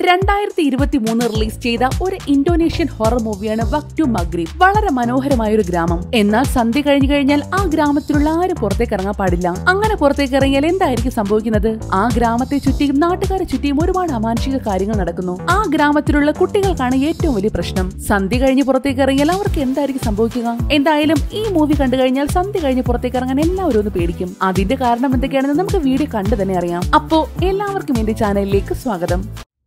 രണ്ടായിരത്തി ഇരുപത്തി മൂന്ന് റിലീസ് ചെയ്ത ഒരു ഇന്തോനേഷ്യൻ ഹൊറർ മൂവിയാണ് വക് ടു മഗ്രീബ് വളരെ മനോഹരമായ ഒരു ഗ്രാമം എന്നാൽ സന്ധ്യ കഴിഞ്ഞു കഴിഞ്ഞാൽ ആ ഗ്രാമത്തിലുള്ള ആരും പുറത്തേക്ക് ഇറങ്ങാൻ പാടില്ല അങ്ങനെ പുറത്തേക്ക് ഇറങ്ങിയാൽ എന്തായിരിക്കും സംഭവിക്കുന്നത് ആ ഗ്രാമത്തെ ചുറ്റിയും നാട്ടുകാരെ ചുറ്റിയും ഒരുപാട് അമാനുഷിക കാര്യങ്ങൾ നടക്കുന്നു ആ ഗ്രാമത്തിലുള്ള കുട്ടികൾക്കാണ് ഏറ്റവും വലിയ പ്രശ്നം സന്ധ്യ കഴിഞ്ഞ് പുറത്തേക്ക് ഇറങ്ങിയാൽ അവർക്ക് എന്തായിരിക്കും സംഭവിക്കുക എന്തായാലും ഈ മൂവി കണ്ടു കഴിഞ്ഞാൽ സന്ധ്യ കഴിഞ്ഞ് പുറത്തേക്ക് ഇറങ്ങാൻ എല്ലാവരും ഒന്ന് പേടിക്കും അതിന്റെ കാരണം എന്തൊക്കെയാണെന്ന് നമുക്ക് വീഡിയോ കണ്ടു തന്നെ അറിയാം അപ്പോ എല്ലാവർക്കും എന്റെ ചാനലിലേക്ക് സ്വാഗതം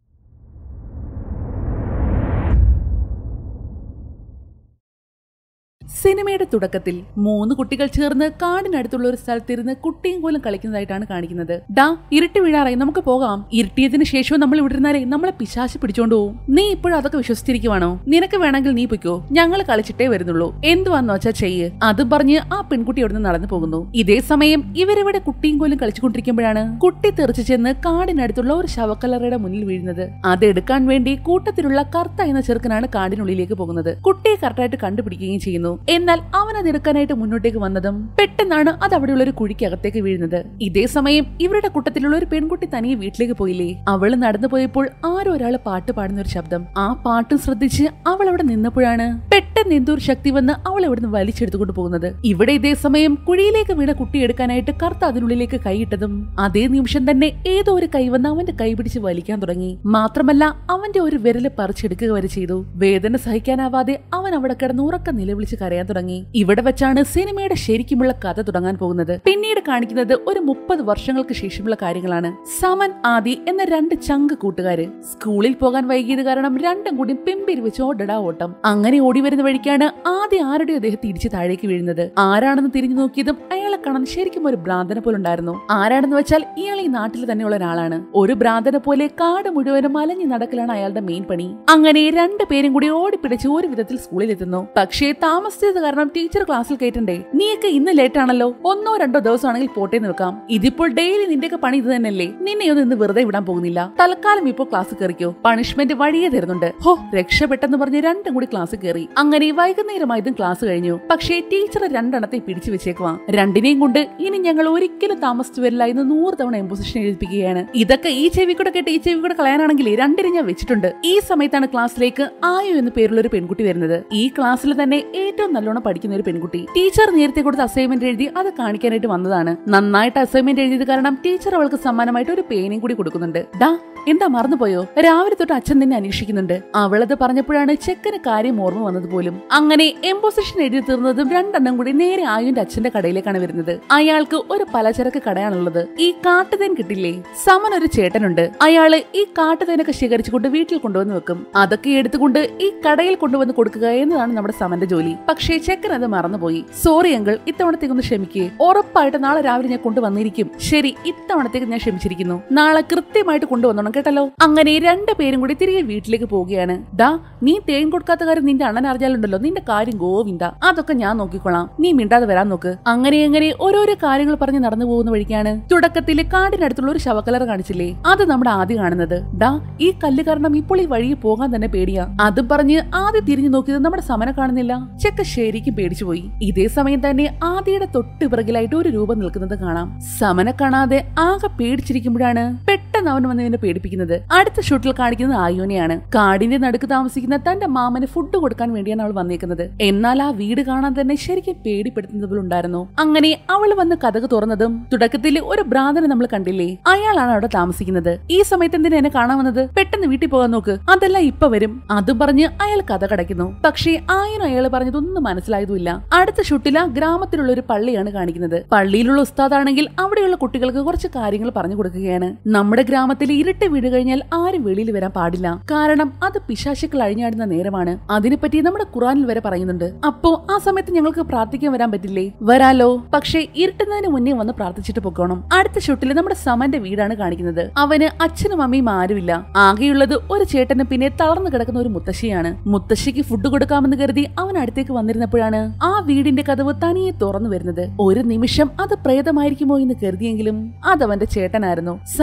സിനിമയുടെ തുടക്കത്തിൽ മൂന്ന് കുട്ടികൾ ചേർന്ന് കാടിനടുത്തുള്ള ഒരു സ്ഥലത്തിരുന്ന് കുട്ടിയും കോലും കളിക്കുന്നതായിട്ടാണ് കാണിക്കുന്നത് ഡാ ഇരുട്ടി വീഴാറായി നമുക്ക് പോകാം ഇരുട്ടിയതിനു ശേഷവും നമ്മൾ ഇവിടെ ഇരുന്നാലേ നമ്മളെ പിശാശ് പിടിച്ചോണ്ട് പോവും നീ ഇപ്പോഴും അതൊക്കെ വിശ്വസിച്ചിരിക്കുവാണോ നിനക്ക് വേണമെങ്കിൽ നീ പൊയ്ക്കോ ഞങ്ങൾ കളിച്ചിട്ടേ വരുന്നുള്ളൂ എന്തുവാന്ന് വെച്ചാ ചെയ്യ് അത് പറഞ്ഞ് ആ പെൺകുട്ടി അവിടുന്ന് നടന്നു പോകുന്നു ഇതേ സമയം ഇവരിവിടെ കുട്ടിയും കോലും കളിച്ചുകൊണ്ടിരിക്കുമ്പോഴാണ് കുട്ടി തെറിച്ചു ചെന്ന് കാടിനടുത്തുള്ള ഒരു ശവക്കല്ലറയുടെ മുന്നിൽ വീഴുന്നത് അതെടുക്കാൻ വേണ്ടി കൂട്ടത്തിലുള്ള കർത്ത എന്ന ചെറുക്കനാണ് കാടിനുള്ളിലേക്ക് പോകുന്നത് കുട്ടിയെ കറക്റ്റായിട്ട് കണ്ടുപിടിക്കുകയും ചെയ്യുന്നു എന്നാൽ അവൻ അത് എടുക്കാനായിട്ട് മുന്നോട്ടേക്ക് വന്നതും പെട്ടെന്നാണ് അത് അവിടെയുള്ള ഒരു കുഴിക്കകത്തേക്ക് വീഴുന്നത് ഇതേ സമയം ഇവരുടെ കൂട്ടത്തിലുള്ള ഒരു പെൺകുട്ടി തനിയെ വീട്ടിലേക്ക് പോയില്ലേ അവള് നടന്നു പോയപ്പോൾ ആരോ ഒരാള് പാട്ട് പാടുന്ന ഒരു ശബ്ദം ആ പാട്ടും ശ്രദ്ധിച്ച് അവൾ അവിടെ നിന്നപ്പോഴാണ് പെട്ടെന്ന് എന്തോ ഒരു ശക്തി വന്ന് അവൾ അവിടുന്ന് വലിച്ചെടുത്തുകൊണ്ട് പോകുന്നത് ഇവിടെ ഇതേ സമയം കുഴിയിലേക്ക് വീണ കുട്ടി എടുക്കാനായിട്ട് കർത്ത അതിനുള്ളിലേക്ക് കൈയിട്ടതും അതേ നിമിഷം തന്നെ ഏതോ ഒരു കൈ വന്ന് അവന്റെ കൈ പിടിച്ച് വലിക്കാൻ തുടങ്ങി മാത്രമല്ല അവന്റെ ഒരു വിരല് പറിച്ചെടുക്കുക വരെ ചെയ്തു വേദന സഹിക്കാനാവാതെ അവൻ അവിടെ കിടന്ന് ഉറക്കം നിലവിളിച്ച് കരയാൻ തുടങ്ങി ഇവിടെ വെച്ചാണ് സിനിമയുടെ ശരിക്കുമുള്ള കഥ തുടങ്ങാൻ പോകുന്നത് പിന്നീട് കാണിക്കുന്നത് ഒരു മുപ്പത് വർഷങ്ങൾക്ക് ശേഷമുള്ള കാര്യങ്ങളാണ് സമൻ ആദി എന്ന രണ്ട് ചങ്ക് കൂട്ടുകാര് സ്കൂളിൽ പോകാൻ വൈകിയത് കാരണം രണ്ടും കൂടി പിമ്പിരി വെച്ച് ഓടടാ ഓട്ടം അങ്ങനെ ഓടി വരുന്ന വഴിക്കാണ് ആദ്യം ആരുടെ അദ്ദേഹത്തെ ഇടിച്ച് താഴേക്ക് വീഴുന്നത് ആരാണെന്ന് തിരിഞ്ഞു നോക്കിയതും അയാളെ കാണാൻ ശരിക്കും ഒരു ഭ്രാന്തനെ പോലെ ഉണ്ടായിരുന്നു ആരാണെന്ന് വെച്ചാൽ ഇയാൾ ഈ നാട്ടിൽ തന്നെയുള്ള ഒരാളാണ് ഒരു ഭ്രാന്തനെ പോലെ കാട് മുഴുവനും അലഞ്ഞു നടക്കലാണ് അയാളുടെ മെയിൻ പണി അങ്ങനെ രണ്ടു പേരും കൂടി ഓടിപ്പിടിച്ച് ഒരു വിധത്തിൽ സ്കൂളിൽ എത്തുന്നു പക്ഷേ താമസിച്ചത് കാരണം ടീച്ചർ ക്ലാസ്സിൽ കയറ്റണ്ടേ നീയൊക്കെ ഇന്ന് ലേറ്റ് ആണല്ലോ ഒന്നോ രണ്ടോ ദിവസമാണെങ്കിൽ പോട്ടെ നിൽക്കാം ഇതിപ്പോൾ ഡെയിലി നിന്റെയൊക്കെ പണി ഇത് തന്നെയല്ലേ നിന്നെയൊന്നും ഇന്ന് വെറുതെ വിടാൻ പോകുന്നില്ല തൽക്കാലം ഇപ്പോൾ ക്ലാസ് കയറിക്കോ പണിഷ്മെന്റ് വഴിയെ തരുന്നുണ്ട് ഹോ രക്ഷപ്പെട്ടെന്ന് പറഞ്ഞ് രണ്ടും കൂടി ക്ലാസ് കയറി അങ്ങനെ വൈകുന്നേരമായതും ക്ലാസ് കഴിഞ്ഞു പക്ഷേ ടീച്ചർ രണ്ടെണ്ണത്തെ പിടിച്ചു വെച്ചേക്കുവാ രണ്ടിനെയും കൊണ്ട് ഇനി ഞങ്ങൾ ഒരിക്കലും താമസിച്ചു വരില്ല എന്ന് നൂറ് തവണ എംപോസിഷൻ എഴുതിപ്പിക്കുകയാണ് ഇതൊക്കെ ഈ ചെവി കൂടെ കേട്ട് ഈ ചെവി കൂടെ കളയാനാണെങ്കിൽ രണ്ടിനെ ഞാൻ വെച്ചിട്ടുണ്ട് ഈ സമയത്താണ് ക്ലാസ്സിലേക്ക് ആയു എന്ന പേരുള്ള ഒരു പെൺകുട്ടി വരുന്നത് ഈ ക്ലാസ്സിൽ തന്നെ ഏറ്റവും നല്ലോണം പഠിക്കുന്ന ഒരു പെൺകുട്ടി ടീച്ചർ നേരത്തെ കൊടുത്ത അസൈൻമെന്റ് എഴുതി അത് കാണിക്കാനായിട്ട് വന്നതാണ് നന്നായിട്ട് അസൈൻമെന്റ് എഴുതിയത് കാരണം ടീച്ചർ അവൾക്ക് സമ്മാനമായിട്ട് ഒരു പേനയും കൂടി കൊടുക്കുന്നുണ്ട് ഡാ എന്താ മറന്നുപോയോ രാവിലെ തൊട്ട് അച്ഛൻ നിന്നെ അന്വേഷിക്കുന്നുണ്ട് അവളത് പറഞ്ഞപ്പോഴാണ് ചെക്കന് കാര്യം ഓർമ്മ വന്നത് പോലും അങ്ങനെ എംപോസിഷൻ എഴുതി തീർന്നതും രണ്ടെണ്ണം കൂടി നേരെ ആയുന്റെ അച്ഛന്റെ കടയിലേക്കാണ് വരുന്നത് അയാൾക്ക് ഒരു പലചരക്ക് കടയാണുള്ളത് ഈ കാട്ടുതേൻ കിട്ടില്ലേ സമൻ ഒരു ചേട്ടനുണ്ട് അയാള് ഈ കാട്ടുതേനൊക്കെ ശേഖരിച്ചുകൊണ്ട് വീട്ടിൽ കൊണ്ടുവന്ന് വെക്കും അതൊക്കെ എടുത്തുകൊണ്ട് ഈ കടയിൽ കൊണ്ടുവന്ന് കൊടുക്കുക എന്നതാണ് നമ്മുടെ സമന്റെ ജോലി പക്ഷേ ചെക്കൻ അത് മറന്നുപോയി സോറി അങ്കിൾ ഇത്തവണത്തേക്ക് ഒന്ന് ക്ഷമിക്കേ ഉറപ്പായിട്ട് നാളെ രാവിലെ ഞാൻ കൊണ്ടുവന്നിരിക്കും ശരി ഇത്തവണത്തേക്ക് ഞാൻ ക്ഷമിച്ചിരിക്കുന്നു നാളെ കൃത്യമായിട്ട് കൊണ്ടുവന്നോണം കേട്ടല്ലോ അങ്ങനെ രണ്ടു പേരും കൂടി തിരികെ വീട്ടിലേക്ക് പോവുകയാണ് ഡാ നീ തേൻ കൊടുക്കാത്ത കാര്യം നിന്റെ അണ്ണൻ അറിഞ്ഞാലുണ്ടല്ലോ നിന്റെ കാര്യം ഗോവിന്ദ അതൊക്കെ ഞാൻ നോക്കിക്കോളാം നീ മിണ്ടാതെ വരാൻ നോക്ക് അങ്ങനെ അങ്ങനെ ഓരോരോ കാര്യങ്ങൾ പറഞ്ഞ് നടന്നു പോകുന്ന വഴിക്കാണ് തുടക്കത്തിൽ കാടിനടുത്തുള്ള ഒരു ശവക്കലർ കാണിച്ചില്ലേ അത് നമ്മുടെ ആദ്യം കാണുന്നത് ഡാ ഈ കല്ല് കാരണം ഇപ്പോൾ ഈ വഴിയിൽ പോകാൻ തന്നെ പേടിയാ അതും പറഞ്ഞ് ആദ്യം തിരിഞ്ഞു നോക്കിയത് നമ്മുടെ സമന കാണുന്നില്ല ചെക്ക ശരിക്കും പേടിച്ചു പോയി ഇതേ സമയം തന്നെ ആദിയുടെ തൊട്ട് പിറകിലായിട്ട് ഒരു രൂപം നിൽക്കുന്നത് കാണാം സമന കാണാതെ ആകെ പേടിച്ചിരിക്കുമ്പോഴാണ് പെട്ടെന്ന് അവൻ വന്ന് ഇവനെ പേടിപ്പിക്കുന്നത് അടുത്ത ഷൂട്ടിൽ കാണിക്കുന്നത് ആയോനെയാണ് കാടിന്റെ നടുക്ക് താമസിക്കുന്ന തന്റെ മാമന് ഫുഡ് കൊടുക്കാൻ വേണ്ടിയാണ് അവൾ വന്നേക്കുന്നത് എന്നാൽ ആ വീട് കാണാൻ തന്നെ ശരിക്കും പേടിപ്പെടുത്തുന്നത് ഉണ്ടായിരുന്നു അങ്ങനെ അവൾ വന്ന് കഥക് തുറന്നതും തുടക്കത്തിൽ ഒരു ഭ്രാന്തനെ നമ്മൾ കണ്ടില്ലേ അയാളാണ് അവിടെ താമസിക്കുന്നത് ഈ സമയത്ത് എന്തിനാ എന്നെ കാണാൻ വന്നത് പെട്ടെന്ന് വീട്ടിൽ പോകാൻ നോക്ക് അതെല്ലാം ഇപ്പൊ വരും അതും പറഞ്ഞ് അയാൾ കഥ കടയ്ക്കുന്നു പക്ഷേ ആയനും അയാൾ പറഞ്ഞതൊന്നും മനസ്സിലായതുമില്ല അടുത്ത ഷൂട്ടിൽ ആ ഗ്രാമത്തിലുള്ള ഒരു പള്ളിയാണ് കാണിക്കുന്നത് പള്ളിയിലുള്ള ഉസ്താദാണെങ്കിൽ അവിടെയുള്ള കുട്ടികൾക്ക് കുറച്ച് കാര്യങ്ങൾ പറഞ്ഞു കൊടുക്കുകയാണ് നമ്മുടെ ഗ്രാമത്തിൽ ഇരുട്ട് വീട് കഴിഞ്ഞാൽ ആരും വെളിയിൽ വരാൻ പാടില്ല കാരണം അത് പിശാശുക്കൾ അഴിഞ്ഞാടുന്ന നേരമാണ് അതിനെപ്പറ്റി നമ്മുടെ ഖുറാനിൽ വരെ പറയുന്നുണ്ട് അപ്പോ ആ സമയത്ത് ഞങ്ങൾക്ക് പ്രാർത്ഥിക്കാൻ വരാൻ പറ്റില്ലേ വരാലോ പക്ഷേ ഇരുട്ടുന്നതിന് മുന്നേ വന്ന് പ്രാർത്ഥിച്ചിട്ട് പൊക്കോണം അടുത്ത ഷൂട്ടിൽ നമ്മുടെ സമന്റെ വീടാണ് കാണിക്കുന്നത് അവന് അച്ഛനും അമ്മയും ആരുമില്ല ആകെയുള്ളത് ഒരു ചേട്ടനും പിന്നെ തളർന്നു കിടക്കുന്ന ഒരു മുത്തശ്ശിയാണ് മുത്തശ്ശിക്ക് ഫുഡ് കൊടുക്കാമെന്ന് കരുതി അവൻ അടുത്തേക്ക് വന്നിരുന്നപ്പോഴാണ് ആ വീടിന്റെ കഥവ് തനിയെ തുറന്നു വരുന്നത് ഒരു നിമിഷം അത് പ്രേതമായിരിക്കുമോ എന്ന് കരുതിയെങ്കിലും അതവന്റെ ചേട്ടനായിരുന്നു സമന്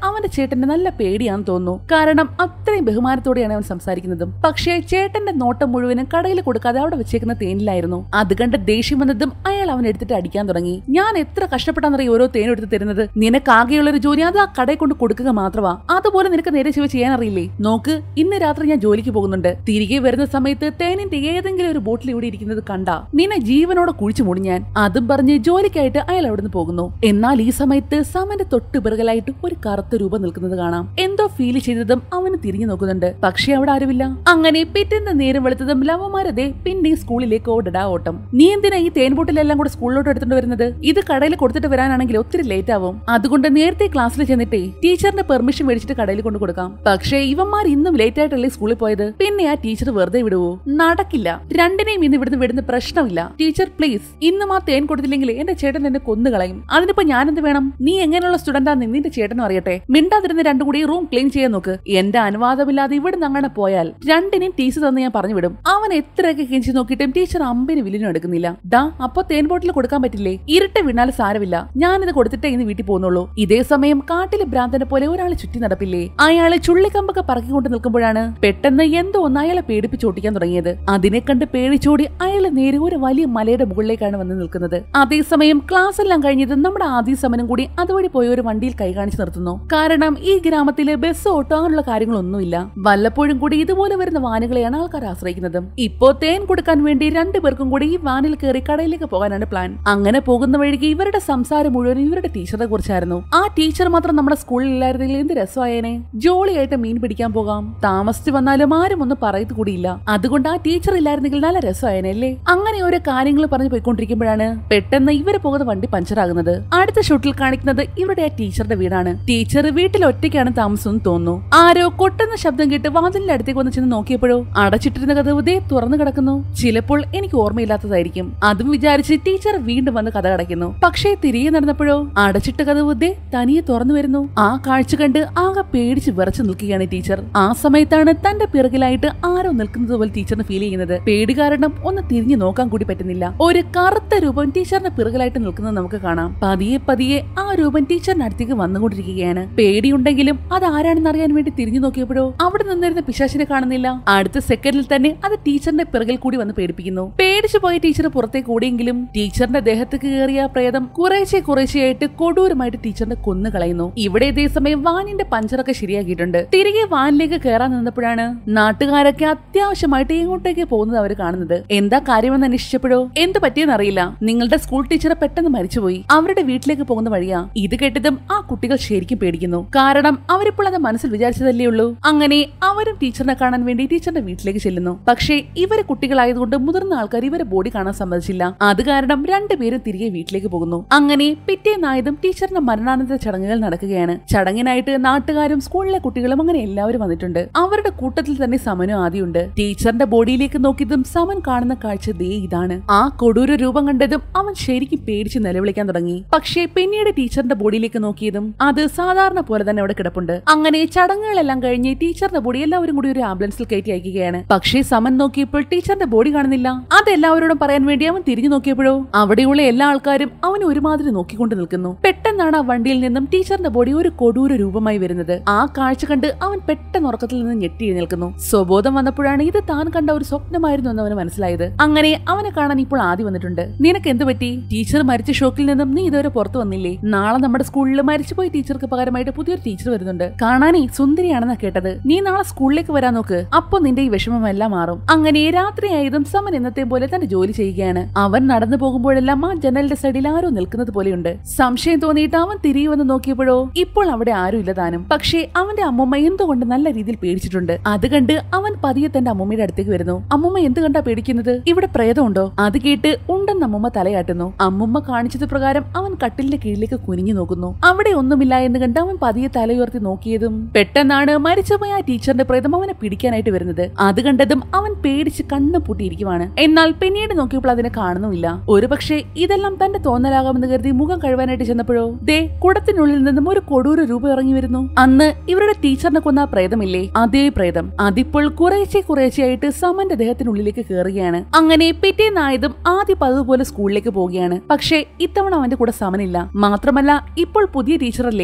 അവന്റെ ചേട്ടന് നല്ല പേടിയാന്ന് തോന്നുന്നു കാരണം അത്രയും ബഹുമാനത്തോടെയാണ് അവൻ സംസാരിക്കുന്നതും പക്ഷേ ചേട്ടന്റെ നോട്ടം മുഴുവനും കടയിൽ കൊടുക്കാതെ അവിടെ വെച്ചേക്കുന്ന തേനിലായിരുന്നു അത് കണ്ട് ദേഷ്യം വന്നതും അയാൾ അവൻ എടുത്തിട്ട് അടിക്കാൻ തുടങ്ങി ഞാൻ എത്ര കഷ്ടപ്പെട്ടാന്നറിയ ഓരോ തേനും എടുത്ത് തരുന്നത് നിനക്ക് ആകെയുള്ള ഒരു ജോലി അത് ആ കടയിൽ കൊണ്ട് കൊടുക്കുക മാത്രമാ അതുപോലെ നിനക്ക് നേരെ ചുവ ചെയ്യാൻ അറിയില്ലേ നോക്ക് ഇന്ന് രാത്രി ഞാൻ ജോലിക്ക് പോകുന്നുണ്ട് തിരികെ വരുന്ന സമയത്ത് തേനിന്റെ ഏതെങ്കിലും ഒരു ബോട്ടിൽ ഇവിടെ ഇരിക്കുന്നത് കണ്ട നിന്നെ ജീവനോടെ കുഴിച്ചു മൂടി ഞാൻ അതും പറഞ്ഞ് ജോലിക്കായിട്ട് അയാൾ അവിടുന്ന് പോകുന്നു എന്നാൽ ഈ സമയത്ത് സമന്റെ തൊട്ട് പിറകലായിട്ട് ഒരു കറുത്ത രൂപം നിൽക്കുന്നത് കാണാം എന്തോ ഫീൽ ചെയ്തതും അവന് തിരിഞ്ഞു നോക്കുന്നുണ്ട് പക്ഷെ അവിടെ ആരുമില്ല അങ്ങനെ പിറ്റേന്ന് നേരം വെളുത്തതും ലവമാരതെ പിന്നെയും സ്കൂളിലേക്ക് ഓടടാ ഓട്ടം നീ എന്തിനാ ഈ തേൻ ബോട്ടിലെല്ലാം കൂടെ സ്കൂളിലോട്ട് എടുത്തോണ്ട് വരുന്നത് ഇത് കടയിൽ കൊടുത്തിട്ട് വരാനാണെങ്കിൽ ഒത്തിരി ലേറ്റ് ആവും അതുകൊണ്ട് നേരത്തെ ക്ലാസ്സിൽ ചെന്നിട്ടേ ടീച്ചറിന്റെ പെർമിഷൻ മേടിച്ചിട്ട് കടയിൽ കൊണ്ട് കൊടുക്കാം പക്ഷേ ഇവന്മാർ ഇന്നും ലേറ്റ് ആയിട്ടല്ലേ സ്കൂളിൽ പോയത് പിന്നെ ആ ടീച്ചർ വെറുതെ വിടുവോ നടക്കില്ല രണ്ടിനെയും ഇന്ന് ഇവിടുന്ന് വിടുന്ന പ്രശ്നമില്ല ടീച്ചർ പ്ലീസ് ഇന്നും ആ തേൻ കൊടുത്തില്ലെങ്കിൽ എന്റെ ചേട്ടൻ എന്നെ കൊന്നു കളയും അതിനിപ്പോ ഞാനെന്ത് വേണം നീ എങ്ങനെയുള്ള സ്റ്റുഡന്റാന്ന് നിന്റെ ചേട്ടനും അറിയട്ടെ മിണ്ടാതിരുന്ന് രണ്ടും കൂടി റൂം ക്ലീൻ ചെയ്യാൻ നോക്ക് എന്റെ അനുവാദമില്ലാതെ ഇവിടുന്ന് അങ്ങനെ പോയാൽ രണ്ടിനെയും ടീച്ചർ തന്ന് ഞാൻ പറഞ്ഞു വിടും അവൻ എത്രയൊക്കെ കെഞ്ചി നോക്കിയിട്ടും ടീച്ചർ അമ്പിന് വില്ലിനും എടുക്കുന്നില്ല ഡാ അപ്പൊ തേൻ ബോട്ടിൽ കൊടുക്കാൻ പറ്റില്ലേ ഇരുട്ട് വീണാൽ സാരമില്ല ഞാനിത് കൊടുത്തിട്ടേ ഇന്ന് വീട്ടിൽ പോകുന്നുള്ളൂ ഇതേ സമയം കാട്ടിലെ ഭ്രാന്തനെ പോലെ ഒരാൾ ചുറ്റി നടപ്പില്ലേ അയാളെ ചുള്ളിക്കമ്പൊക്കെ പറക്കിക്കൊണ്ട് നിൽക്കുമ്പോഴാണ് പെട്ടെന്ന് എന്തോ ഒന്ന് അയാളെ പേടിപ്പിച്ചോട്ടിക്കാൻ തുടങ്ങിയത് അതിനെ കണ്ട് പേടിച്ചോടി അയാൾ നേരെ ഒരു വലിയ മലയുടെ മുകളിലേക്കാണ് വന്ന് നിൽക്കുന്നത് അതേസമയം ക്ലാസ് എല്ലാം കഴിഞ്ഞത് നമ്മുടെ ആദ്യ സമനം കൂടി അതുവഴി പോയ ഒരു വണ്ടിയിൽ കൈ കാണിച്ചു നിർത്തുന്നു കാരണം ഈ ഗ്രാമത്തില് ബസ് ഓട്ടോ അങ്ങനെയുള്ള കാര്യങ്ങളൊന്നുമില്ല വല്ലപ്പോഴും കൂടി ഇതുപോലെ വരുന്ന വാനുകളെയാണ് ആൾക്കാർ ആശ്രയിക്കുന്നത് ഇപ്പോ തേൻ കൊടുക്കാൻ വേണ്ടി രണ്ടുപേർക്കും കൂടി ഈ വാനിൽ കയറി കടയിലേക്ക് പോകാനാണ് പ്ലാൻ അങ്ങനെ പോകുന്ന വഴിക്ക് ഇവരുടെ സംസാരം മുഴുവൻ ഇവരുടെ ടീച്ചറെ കുറിച്ചായിരുന്നു ആ ടീച്ചർ മാത്രം നമ്മുടെ സ്കൂളിൽ ഇല്ലായിരുന്നെങ്കിൽ എന്ത് രസമായേനെ ജോളിയായിട്ട് മീൻ പിടിക്കാൻ പോകാം താമസിച്ച് വന്നാലും ആരും ഒന്നും പറയത് കൂടിയില്ല അതുകൊണ്ട് ആ ടീച്ചർ ഇല്ലായിരുന്നെങ്കിൽ നല്ല രസമായേനെ അല്ലേ അങ്ങനെ ഓരോ കാര്യങ്ങൾ പറഞ്ഞു പോയിക്കൊണ്ടിരിക്കുമ്പോഴാണ് പെട്ടെന്ന് ഇവര് പോകുന്ന വണ്ടി പഞ്ചറാകുന്നത് അടുത്ത ഷൂട്ടിൽ കാണിക്കുന്നത് ഇവരുടെ ആ ടീച്ചറുടെ വീടാണ് ടീച്ചർ വീട്ടിൽ ഒറ്റയ്ക്കാണ് താമസം എന്ന് തോന്നുന്നു ആരോ കൊട്ടുന്ന ശബ്ദം കേട്ട് വാതിലിന്റെ അടുത്തേക്ക് വന്ന് ചെന്ന് നോക്കിയപ്പോഴോ അടച്ചിട്ടിരുന്ന കഥ ദേ തുറന്നു കിടക്കുന്നു ചിലപ്പോൾ എനിക്ക് ഓർമ്മയില്ലാത്തതായിരിക്കും അതും വിചാരിച്ച് ടീച്ചർ വീണ്ടും വന്ന് കഥ കടയ്ക്കുന്നു പക്ഷേ തിരികെ നടന്നപ്പോഴോ അടച്ചിട്ട കഥ ദേ തനിയെ തുറന്നു വരുന്നു ആ കാഴ്ച കണ്ട് ആകെ പേടിച്ച് വിറച്ചു നിൽക്കുകയാണ് ടീച്ചർ ആ സമയത്താണ് തന്റെ പിറകിലായിട്ട് ആരോ നിൽക്കുന്നത് പോലെ ടീച്ചറിന് ഫീൽ ചെയ്യുന്നത് പേടി കാരണം ഒന്ന് തിരിഞ്ഞു നോക്കാൻ കൂടി പറ്റുന്നില്ല ഒരു കറുത്ത രൂപം ടീച്ചറിന്റെ പിറകിലായിട്ട് നിൽക്കുന്നത് നമുക്ക് കാണാം പതിയെ പതിയെ ആ രൂപം ടീച്ചറിന്റെ അടുത്തേക്ക് വന്നുകൊണ്ടിരിക്കുകയാണ് പേടിയുണ്ടെങ്കിലും അത് ആരാണെന്ന് അറിയാൻ വേണ്ടി തിരിഞ്ഞു നോക്കിയപ്പോഴോ അവിടെ നിന്നിരുന്ന പിശാശിനെ കാണുന്നില്ല അടുത്ത സെക്കൻഡിൽ തന്നെ അത് ടീച്ചറിന്റെ പിറകിൽ കൂടി വന്ന് പേടിപ്പിക്കുന്നു പേടിച്ചു പോയ ടീച്ചർ പുറത്തേക്ക് ഓടിയെങ്കിലും ടീച്ചറിന്റെ ദേഹത്തേക്ക് കയറിയ ആ പ്രേതം കുറേശ്ശെ കുറേശ്ശെയായിട്ട് കൊടൂരമായിട്ട് ടീച്ചറിനെ കൊന്നു കളയുന്നു ഇവിടെ ഇതേസമയം വാനിന്റെ പഞ്ചറൊക്കെ ശരിയാക്കിയിട്ടുണ്ട് തിരികെ വാനിലേക്ക് കയറാൻ നിന്നപ്പോഴാണ് നാട്ടുകാരൊക്കെ അത്യാവശ്യമായിട്ട് ഇങ്ങോട്ടേക്ക് പോകുന്നത് അവർ കാണുന്നത് എന്താ കാര്യമെന്ന് അന്വേഷിച്ചപ്പോഴോ എന്ത് പറ്റിയെന്നറിയില്ല നിങ്ങളുടെ സ്കൂൾ ടീച്ചറെ പെട്ടെന്ന് മരിച്ചുപോയി അവരുടെ വീട്ടിലേക്ക് പോകുന്ന വഴിയാ ഇത് കേട്ടതും ആ കുട്ടികൾ ശരിക്കും പേടിക്കുന്നു കാരണം അവരിപ്പോൾ അത് മനസ്സിൽ വിചാരിച്ചതല്ലേ ഉള്ളൂ അങ്ങനെ അവരും ടീച്ചറിനെ കാണാൻ വേണ്ടി ടീച്ചറിന്റെ വീട്ടിലേക്ക് ചെല്ലുന്നു പക്ഷേ ഇവര് കുട്ടികളായതുകൊണ്ട് മുതിർന്ന ആൾക്കാർ ഇവരെ ബോഡി കാണാൻ സമ്മതിച്ചില്ല അത് കാരണം രണ്ടുപേരും തിരികെ വീട്ടിലേക്ക് പോകുന്നു അങ്ങനെ പിറ്റേന്നായതും ടീച്ചറിന്റെ മരണാനന്തര ചടങ്ങുകൾ നടക്കുകയാണ് ചടങ്ങിനായിട്ട് നാട്ടുകാരും സ്കൂളിലെ കുട്ടികളും അങ്ങനെ എല്ലാവരും വന്നിട്ടുണ്ട് അവരുടെ കൂട്ടത്തിൽ തന്നെ സമനും ആദ്യമുണ്ട് ടീച്ചറിന്റെ ബോഡിയിലേക്ക് നോക്കിയതും സമൻ കാണുന്ന കാഴ്ച ദേ ഇതാണ് ആ കൊടൂര രൂപം കണ്ടതും അവൻ ശരിക്കും പേടിച്ച് നിലവിളിക്കാൻ തുടങ്ങി പക്ഷേ പിന്നീട് ടീച്ചറിന്റെ ബോഡിയിലേക്ക് നോക്കിയതും അത് സാധാരണ പോലെ തന്നെ അവിടെ കിടപ്പുണ്ട് അങ്ങനെ ചടങ്ങുകളെല്ലാം കഴിഞ്ഞ് ടീച്ചറിന്റെ ബോഡി എല്ലാവരും കൂടി ഒരു ആംബുലൻസിൽ കയറ്റി അയക്കുകയാണ് പക്ഷേ സമൻ നോക്കിയപ്പോൾ ടീച്ചറിന്റെ ബോഡി കാണുന്നില്ല അത് എല്ലാവരോടും പറയാൻ വേണ്ടി അവൻ തിരിഞ്ഞു നോക്കിയപ്പോഴോ അവിടെയുള്ള എല്ലാ ആൾക്കാരും അവനെ ഒരുമാതിരി നോക്കിക്കൊണ്ട് നിൽക്കുന്നു പെട്ടെന്നാണ് ആ വണ്ടിയിൽ നിന്നും ടീച്ചറിന്റെ ബോഡി ഒരു കൊടൂര രൂപമായി വരുന്നത് ആ കാഴ്ച കണ്ട് അവൻ പെട്ടെന്ന് ഉറക്കത്തിൽ നിന്ന് ഞെട്ടി നിൽക്കുന്നു സ്വബോധം വന്നപ്പോഴാണ് ഇത് താൻ കണ്ട ഒരു സ്വപ്നമായിരുന്നു എന്ന് അവന് മനസ്സിലായത് അങ്ങനെ അവനെ കാണാൻ ഇപ്പോൾ ആദ്യം വന്നിട്ടുണ്ട് നിനക്ക് എന്ത് പറ്റി ടീച്ചർ മരിച്ച ഷോക്കിൽ നിന്നും നീ ഇതുവരെ പുറത്തു വന്നില്ലേ നാളെ നമ്മുടെ സ്കൂളിൽ മരിച്ചുപോയ ടീച്ചർക്ക് പകരമായിട്ട് പുതിയൊരു ടീച്ചർ വരുന്നുണ്ട് കാണാനേ സുന്ദരിയാണെന്നാ കേട്ടത് നീ നാളെ സ്കൂളിലേക്ക് വരാൻ നോക്ക് അപ്പൊ നിന്റെ ഈ വിഷമമെല്ലാം മാറും അങ്ങനെ രാത്രിയായതും സമൻ എന്നത്തെ പോലെ തന്റെ ജോലി ചെയ്യുകയാണ് അവൻ നടന്നു പോകുമ്പോഴെല്ലാം ആ ജനലിന്റെ സൈഡിൽ ആരോ നിൽക്കുന്നത് പോലെയുണ്ട് സംശയം തോന്നിയിട്ട് അവൻ തിരികെ വന്ന് നോക്കിയപ്പോഴോ ഇപ്പോൾ അവിടെ ആരും ഇല്ല താനും പക്ഷേ അവന്റെ അമ്മൂമ്മ എന്തുകൊണ്ട് നല്ല രീതിയിൽ പേടിച്ചിട്ടുണ്ട് അത് കണ്ട് അവൻ പതിയെ തന്റെ അമ്മൂമ്മയുടെ അടുത്തേക്ക് വരുന്നു അമ്മൂമ്മ എന്ത് കണ്ടാ പേടിക്കുന്നത് ഇവിടെ പ്രേതമുണ്ടോ അത് കേട്ട് ഉണ്ടെന്ന് അമ്മൂമ്മ തലയാട്ടുന്നു അമ്മൂമ്മ കാണിച്ചത് പ്രകാരം അവൻ കട്ടിലിന്റെ കീഴിലേക്ക് കുനിഞ്ഞു നോക്കുന്നു അവിടെ ഒന്നുമില്ല എന്ന് കണ്ട് അവൻ പതിയെ തലയുയർത്തി നോക്കിയതും പെട്ടെന്നാണ് മരിച്ചുപോയ ആ ടീച്ചറിന്റെ പ്രേതം അവനെ പിടിക്കാനായിട്ട് വരുന്നത് അത് കണ്ടതും അവൻ പേടിച്ച് കണ്ണു പൂട്ടിയിരിക്കുവാണ് എന്നാൽ പിന്നീട് നോക്കിയപ്പോൾ അതിനെ കാണുന്നുമില്ല ഒരുപക്ഷെ ഇതെല്ലാം തന്റെ തോന്നലാകാമെന്ന് കരുതി മുഖം കഴുകാനായിട്ട് ചെന്നപ്പോഴോ ദേ കുടത്തിനുള്ളിൽ നിന്നും ഒരു കൊടൂര രൂപം ഇറങ്ങി വരുന്നു അന്ന് ഇവരുടെ ടീച്ചറിനെ കൊന്ന ആ പ്രേതമില്ലേ അതേ പ്രേതം അതിപ്പോൾ കുറേശ്ശെ കുറേശ്ശെയായിട്ട് സമന്റെ ദേഹത്തിനുള്ളിലേക്ക് കയറുകയാണ് അങ്ങനെ പിറ്റേന്നായതും ആദ്യ പതിവുപോലെ സ്കൂളിലേക്ക് പോവുകയാണ് പക്ഷേ ഇത്തവണ അവന്റെ കൂടെ സമനില്ല മാത്രമല്ല ഇപ്പോൾ പുതിയ ടീച്ചറല്ലേ അവരാണ്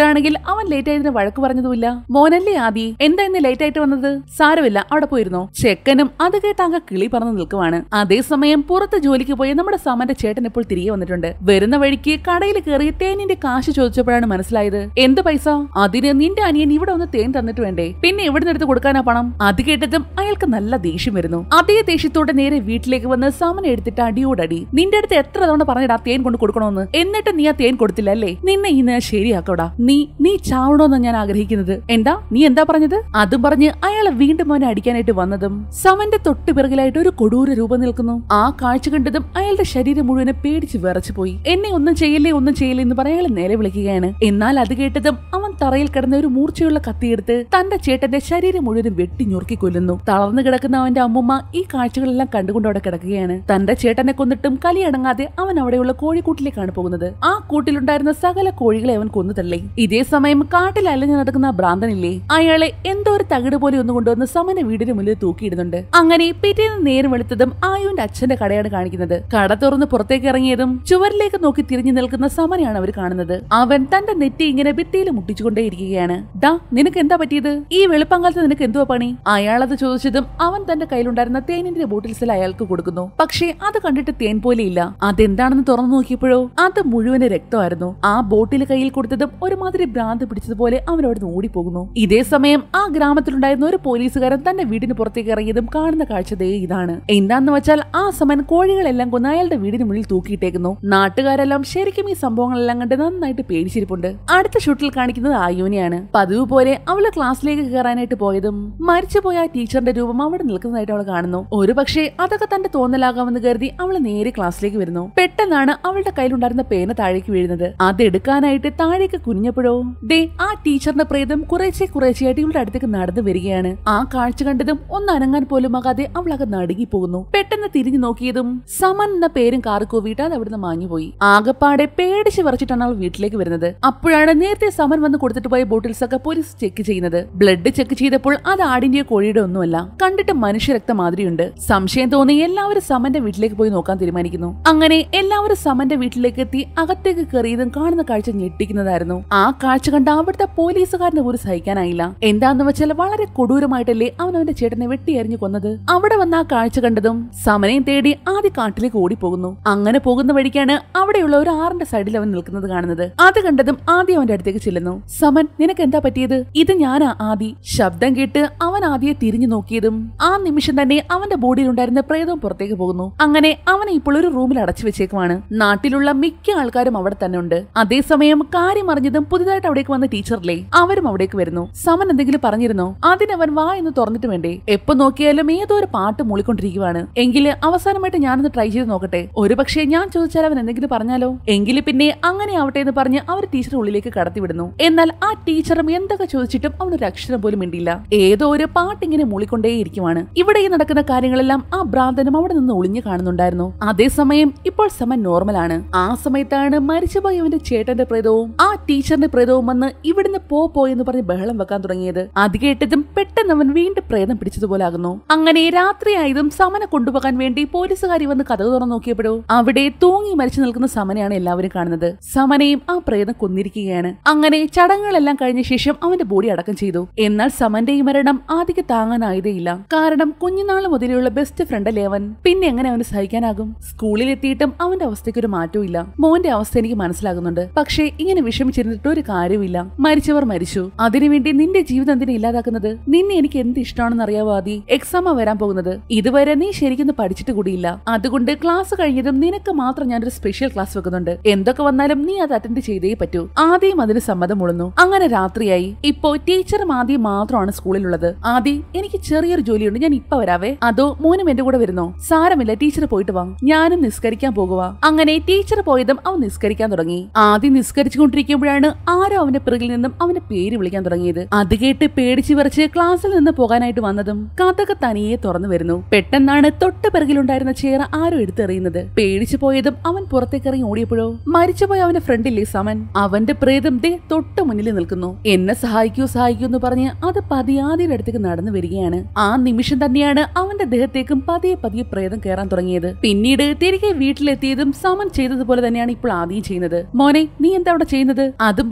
എന്നിട്ടാണെങ്കിൽ അവൻ ലേറ്റ് ആയതിന് വഴക്ക് പറഞ്ഞതുമില്ല മോനല്ലേ ആദി എന്താ ഇന്ന് ലേറ്റ് ആയിട്ട് വന്നത് സാരമില്ല അവിടെ പോയിരുന്നോ ചെക്കനും അത് കേട്ട് അങ്ങ് കിളി പറന്ന് നിൽക്കുവാണ് അതേസമയം പുറത്ത് ജോലിക്ക് പോയ നമ്മുടെ സമന്റെ ചേട്ടൻ ഇപ്പോൾ തിരികെ വന്നിട്ടുണ്ട് വരുന്ന വഴിക്ക് കടയിൽ കയറി തേനിന്റെ കാശ് ചോദിച്ചപ്പോഴാണ് മനസ്സിലായത് എന്ത് പൈസ അതിന് നിന്റെ അനിയൻ ഇവിടെ ഒന്ന് തേൻ തന്നിട്ട് വേണ്ടേ പിന്നെ എവിടെ നിന്ന് എടുത്ത് കൊടുക്കാനാ പണം അത് കേട്ടതും അയാൾക്ക് നല്ല ദേഷ്യം വരുന്നു അതേ ദേഷ്യത്തോടെ നേരെ വീട്ടിലേക്ക് വന്ന് സമന എടുത്തിട്ട് അടിയോടടി നിന്റെ അടുത്ത് എത്ര തവണ പറഞ്ഞിടാ തേൻ കൊണ്ട് കൊടുക്കണമെന്ന് എന്നിട്ട് നീ ആ തേൻ കൊടുത്തില്ല അല്ലേ നിന്നെ ഇന്ന് ഞാൻ ശരിയാക്കോടാ നീ നീ ചാവണോന്ന് ഞാൻ ആഗ്രഹിക്കുന്നത് എന്താ നീ എന്താ പറഞ്ഞത് അതും പറഞ്ഞ് അയാളെ വീണ്ടും അവനെ അടിക്കാനായിട്ട് വന്നതും സമന്റെ തൊട്ടു പിറകിലായിട്ട് ഒരു കൊടൂര രൂപം നിൽക്കുന്നു ആ കാഴ്ച കണ്ടതും അയാളുടെ ശരീരം മുഴുവനെ പേടിച്ച് വിറച്ചു പോയി എന്നെ ഒന്നും ചെയ്യില്ലേ ഒന്നും ചെയ്യില്ലേ എന്ന് പറഞ്ഞ് അയാൾ നേരെ വിളിക്കുകയാണ് എന്നാൽ അത് കേട്ടതും അവൻ തറയിൽ കിടന്ന ഒരു മൂർച്ചയുള്ള കത്തിയെടുത്ത് തന്റെ ചേട്ടന്റെ ശരീരം മുഴുവനും വെട്ടി ഞുറുക്കി കൊല്ലുന്നു തളർന്നു കിടക്കുന്ന അവന്റെ അമ്മുമ്മ ഈ കാഴ്ചകളെല്ലാം കണ്ടുകൊണ്ട് അവിടെ കിടക്കുകയാണ് തന്റെ ചേട്ടനെ കൊന്നിട്ടും കലിയടങ്ങാതെ അവൻ അവിടെയുള്ള കോഴിക്കൂട്ടിലേക്കാണ് പോകുന്നത് ആ കൂട്ടിലുണ്ടായിരുന്ന സകല കോഴികളെ അവൻ കൊന്നു തള്ളി ഇതേ സമയം കാട്ടിൽ അലഞ്ഞു നടക്കുന്ന ആ ഭ്രാന്തനില്ലേ അയാളെ എന്തോ ഒരു തകിട് പോലെ ഒന്ന് കൊണ്ടുവന്ന് സമന വീടിന് മുന്നിൽ തൂക്കിയിടുന്നുണ്ട് അങ്ങനെ പിറ്റേന്ന് നേരം വെളുത്തതും ആയുവിന്റെ അച്ഛന്റെ കടയാണ് കാണിക്കുന്നത് കട തുറന്ന് പുറത്തേക്ക് ഇറങ്ങിയതും ചുവരിലേക്ക് നോക്കി തിരിഞ്ഞു നിൽക്കുന്ന സമനയാണ് അവർ കാണുന്നത് അവൻ തന്റെ നെറ്റി ഇങ്ങനെ ഭിത്തിയിൽ മുട്ടിച്ചുകൊണ്ടേയിരിക്കുകയാണ് ഡാ നിനക്ക് എന്താ പറ്റിയത് ഈ വെളുപ്പങ്കാലത്ത് നിനക്ക് എന്തുവാ പണി അയാളത് ചോദിച്ചതും അവൻ തന്റെ കയ്യിലുണ്ടായിരുന്ന തേനിന്റെ ബോട്ടിൽസിൽ അയാൾക്ക് കൊടുക്കുന്നു പക്ഷേ അത് കണ്ടിട്ട് തേൻ പോലെ ഇല്ല അതെന്താണെന്ന് തുറന്നു നോക്കിയപ്പോഴോ അത് മുഴുവന് രക്തമായിരുന്നു ആ ബോട്ടിൽ കയ്യിൽ കൊടുത്തതും ഒരുമാതിരി ഭ്രാന്ത് പിടിച്ചതുപോലെ അവൻ അവിടെ നിന്ന് ഓടിപ്പോകുന്നു ഇതേ സമയം ആ ഗ്രാമത്തിലുണ്ടായിരുന്ന ഒരു പോലീസുകാരൻ തന്റെ വീടിന് പുറത്തേക്ക് ഇറങ്ങിയതും കാണുന്ന കാഴ്ച ദേ ഇതാണ് എന്താന്ന് വെച്ചാൽ ആ സമയം കോഴികളെല്ലാം കൊന്ന് അയാളുടെ വീടിന് മുന്നിൽ തൂക്കിയിട്ടേക്കുന്നു നാട്ടുകാരെല്ലാം ശരിക്കും ഈ സംഭവങ്ങളെല്ലാം കണ്ട് നന്നായിട്ട് പേടിച്ചിരിപ്പുണ്ട് അടുത്ത ഷൂട്ടിൽ കാണിക്കുന്നത് ആയുവിനെയാണ് പതിവ് പോലെ അവള് ക്ലാസ്സിലേക്ക് കയറാനായിട്ട് പോയതും മരിച്ചുപോയ ആ ടീച്ചറിന്റെ രൂപം അവിടെ നിൽക്കുന്നതായിട്ട് അവൾ കാണുന്നു ഒരു പക്ഷേ അതൊക്കെ തന്റെ തോന്നലാകാമെന്ന് കരുതി അവൾ നേരെ ക്ലാസ്സിലേക്ക് വരുന്നു പെട്ടെന്നാണ് അവളുടെ കയ്യിലുണ്ടായിരുന്ന പേന താഴേക്ക് വീഴുന്നത് അതെടുക്കാനായിട്ട് താഴേക്ക് കുനിഞ്ഞപ്പോഴോ ദേ ആ ടീച്ചറിന്റെ പ്രേതം കുറേശ്ശെ കുറേശ്ശെയായിട്ട് ഇവളുടെ അടുത്തേക്ക് നടന്നു വരികയാണ് ആ കാഴ്ച കണ്ടതും ഒന്ന് അനങ്ങാൻ പോലും ആകാതെ അവൾ അകെ നടുങ്ങി പോകുന്നു പെട്ടെന്ന് തിരിഞ്ഞു നോക്കിയതും സമൻ എന്ന പേരും കാറുകൂവിയിട്ട് അത് അവിടുന്ന് മാഞ്ഞുപോയി ആകപ്പാടെ പേടിച്ച് വിറച്ചിട്ടാണ് അവൾ വീട്ടിലേക്ക് വരുന്നത് അപ്പോഴാണ് നേരത്തെ സമൻ വന്ന് കൊടുത്തിട്ട് പോയ ബോട്ടിൽസ് ഒക്കെ പോലീസ് ചെക്ക് ചെയ്യുന്നത് ബ്ലഡ് ചെക്ക് ചെയ്തപ്പോൾ അത് ആടിന്റെയോ കോഴിയുടെ ഒന്നുമല്ല കണ്ടിട്ട് മനുഷ്യരക്ത മാതിരിയുണ്ട് സംശയം തോന്നി എല്ലാവരും സമന്റെ വീട്ടിലേക്ക് പോയി നോക്കാൻ തീരുമാനിക്കുന്നു അങ്ങനെ എല്ലാവരും സമന്റെ വീട്ടിലേക്ക് എത്തി അകത്തേക്ക് കയറിയതും കാണുന്ന കാഴ്ച ഞെട്ടിക്കുന്നതായിരുന്നു ആ കാഴ്ച കണ്ട അവിടുത്തെ പോലീസുകാരന് പോലും സഹിക്കാനായില്ല എന്താന്ന് വെച്ചാൽ വളരെ കൊടൂരമായിട്ടല്ലേ അവൻ അവന്റെ ചേട്ടനെ വെട്ടിയരിഞ്ഞു കൊന്നത് അവിടെ വന്ന ആ കാഴ്ച കണ്ടതും സമനയും തേടി ആദ്യ കാട്ടിലേക്ക് ഓടിപ്പോകുന്നു അങ്ങനെ പോകുന്ന വഴിക്കാണ് അവിടെയുള്ള ഒരു ആറിന്റെ സൈഡിൽ അവൻ നിൽക്കുന്നത് കാണുന്നത് അത് കണ്ടതും ആദ്യം അവന്റെ അടുത്തേക്ക് ചെല്ലുന്നു സമൻ നിനക്ക് എന്താ പറ്റിയത് ഇത് ഞാനാ ആദി ശബ്ദം കേട്ട് അവൻ ആദ്യെ തിരിഞ്ഞു നോക്കിയതും ആ നിമിഷം തന്നെ അവന്റെ ബോഡിയിൽ ഉണ്ടായിരുന്ന പ്രേതവും പുറത്തേക്ക് പോകുന്നു അങ്ങനെ അവനെ ഇപ്പോൾ ഒരു റൂമിൽ അടച്ചു വെച്ചേക്കുവാണ് നാട്ടിലുള്ള മിക്ക ആൾക്കാരും അവിടെ തന്നെ ഉണ്ട് അതേസമയം കാര്യം അറിഞ്ഞതും പുതുതായിട്ട് അവിടേക്ക് വന്ന ടീച്ചറില്ലേ അവരും അവിടേക്ക് വരുന്നു സമൻ എന്തെങ്കിലും പറഞ്ഞിരുന്നോ അതിനവൻ വാ എന്ന് തുറന്നിട്ട് വേണ്ടേ എപ്പോ നോക്കിയാലും ഏതോ ഒരു പാട്ട് മൂളിക്കൊണ്ടിരിക്കുവാണ് എങ്കില് അവസാനമായിട്ട് ഞാനൊന്ന് ട്രൈ ചെയ്ത് നോക്കട്ടെ ഒരുപക്ഷെ ഞാൻ ചോദിച്ചാൽ അവൻ എന്തെങ്കിലും പറഞ്ഞാലോ എങ്കില് പിന്നെ അങ്ങനെ ആവട്ടെ എന്ന് പറഞ്ഞ് അവർ ടീച്ചർ ഉള്ളിലേക്ക് കടത്തിവിടുന്നു എന്നാൽ ആ ടീച്ചറും എന്തൊക്കെ ചോദിച്ചിട്ടും അവൻ ഒരു അക്ഷരം പോലും മിണ്ടില്ല ഏതോ ഒരു പാട്ടിങ്ങനെ മൂളിക്കൊണ്ടേയിരിക്കുവാണ് ഇവിടെ ഈ നടക്കുന്ന കാര്യങ്ങളെല്ലാം ആ ഭ്രാന്തനും അവിടെ നിന്ന് ഒളിഞ്ഞു കാണുന്നുണ്ടായിരുന്നു അതേസമയം ഇപ്പോൾ സമൻ നോർമലാണ് ആ സമയത്താണ് മരിച്ചുപോയ അവന്റെ ചേട്ടന്റെ പ്രേതവും ആ ടീച്ചറിന്റെ പ്രേതവും വന്ന് ഇവിടുന്ന് പോ പോ എന്ന് പറഞ്ഞ് ബഹളം വെക്കാൻ തുടങ്ങിയത് അത് കേട്ടതും പെട്ടെന്ന് അവൻ വീണ്ടും പ്രേതം പിടിച്ചതുപോലെ ആകുന്നു അങ്ങനെ രാത്രിയായതും സമനെ കൊണ്ടുപോകാൻ വേണ്ടി പോലീസുകാരി വന്ന് കഥകു തുറന്നു നോക്കിയപ്പോഴോ അവിടെ തൂങ്ങി മരിച്ചു നിൽക്കുന്ന സമനെയാണ് എല്ലാവരും കാണുന്നത് സമനെയും ആ പ്രേതം കൊന്നിരിക്കുകയാണ് അങ്ങനെ ചടങ്ങുകളെല്ലാം കഴിഞ്ഞ ശേഷം അവന്റെ ബോഡി അടക്കം ചെയ്തു എന്നാൽ സമന്റെ ഈ മരണം ആദ്യക്ക് താങ്ങാനായതേയില്ല കാരണം കുഞ്ഞുനാൾ മുതലുള്ള ബെസ്റ്റ് ഫ്രണ്ട് അല്ലേ അവൻ പിന്നെ എങ്ങനെ അവന് സഹിക്കാനാകും സ്കൂളിൽ എത്തിയിട്ടും അവന്റെ അവസ്ഥയ്ക്ക് ഒരു മാറ്റവും ഇല്ല മോന്റെ അവസ്ഥ എനിക്ക് മനസ്സിലാകുന്നുണ്ട് പക്ഷേ ഇങ്ങനെ വിഷമിച്ചിരുന്നിട്ട് ഒരു കാര്യമില്ല മരിച്ചവർ മരിച്ചു അതിനുവേണ്ടി നിന്റെ ജീവിതം എന്തിനാ ഇല്ലാതാക്കുന്നത് നിന്നെ എനിക്ക് എന്ത് ഇഷ്ടമാണെന്ന് അറിയാവോ ആദി എക്സാമാ വരാൻ പോകുന്നത് ഇതുവരെ നീ ശരിക്കും പഠിച്ചിട്ട് കൂടിയില്ല അതുകൊണ്ട് ക്ലാസ് കഴിഞ്ഞതും നിനക്ക് മാത്രം ഞാനൊരു സ്പെഷ്യൽ ക്ലാസ് വെക്കുന്നുണ്ട് എന്തൊക്കെ വന്നാലും നീ അത് അറ്റൻഡ് ചെയ്തേ പറ്റൂ ആദ്യം അതിന് സമ്മതം മുളുന്നു അങ്ങനെ രാത്രിയായി ഇപ്പോ ടീച്ചറും ആദ്യം മാത്രമാണ് സ്കൂളിലുള്ളത് ആദി എനിക്ക് ചെറിയൊരു ജോലിയുണ്ട് ഞാൻ ഇപ്പൊ വരാവേ അതോ മോനും എന്റെ കൂടെ വരുന്നോ സാരമില്ല ടീച്ചർ പോയിട്ട് വാ ഞാനും നിസ്കരിക്കാൻ പോകുക അങ്ങനെ ടീച്ചർ പോയതും അവൻ നിസ്കരിക്കാൻ തുടങ്ങി ആദ്യം നിസ്കരിച്ചുകൊണ്ടിരിക്കുമ്പോഴാണ് ആരോ അവന്റെ പിറകിൽ നിന്നും അവന്റെ പേര് വിളിക്കാൻ തുടങ്ങിയത് അത് കേട്ട് പേടിച്ച് വിറച്ച് ക്ലാസ്സിൽ നിന്ന് പോകാനായിട്ട് വന്നതും കഥക തനിയെ തുറന്നു വരുന്നു പെട്ടെന്നാണ് തൊട്ട് പിറകിലുണ്ടായിരുന്ന ചെയർ ആരോ എടുത്തെറിയുന്നത് പേടിച്ചു പോയതും അവൻ പുറത്തേക്ക് ഇറങ്ങി ഓടിയപ്പോഴോ മരിച്ചുപോയ അവന്റെ ഫ്രണ്ടില്ലേ സമൻ അവന്റെ പ്രേതം ദേ തൊട്ട് മുന്നിൽ നിൽക്കുന്നു എന്നെ സഹായിക്കൂ സഹായിക്കൂ എന്ന് പറഞ്ഞ് അത് പതിയാതിയുടെ അടുത്തേക്ക് നടന്നു വരികയാണ് ആ നിമിഷം തന്നെയാണ് അവന്റെ ദേഹത്തേക്കും പതിയെ പതിയെ പ്രേതം കയറാൻ തുടങ്ങിയത് പിന്നീട് തിരികെ വീട്ടിലെത്തിയതും സമൻ ചെയ്തതുപോലെ തന്നെയാണ് ഇപ്പോൾ ആദ്യം ചെയ്യുന്നത് മോനെ നീ എന്താ അവിടെ ചെയ്യുന്നത് അതും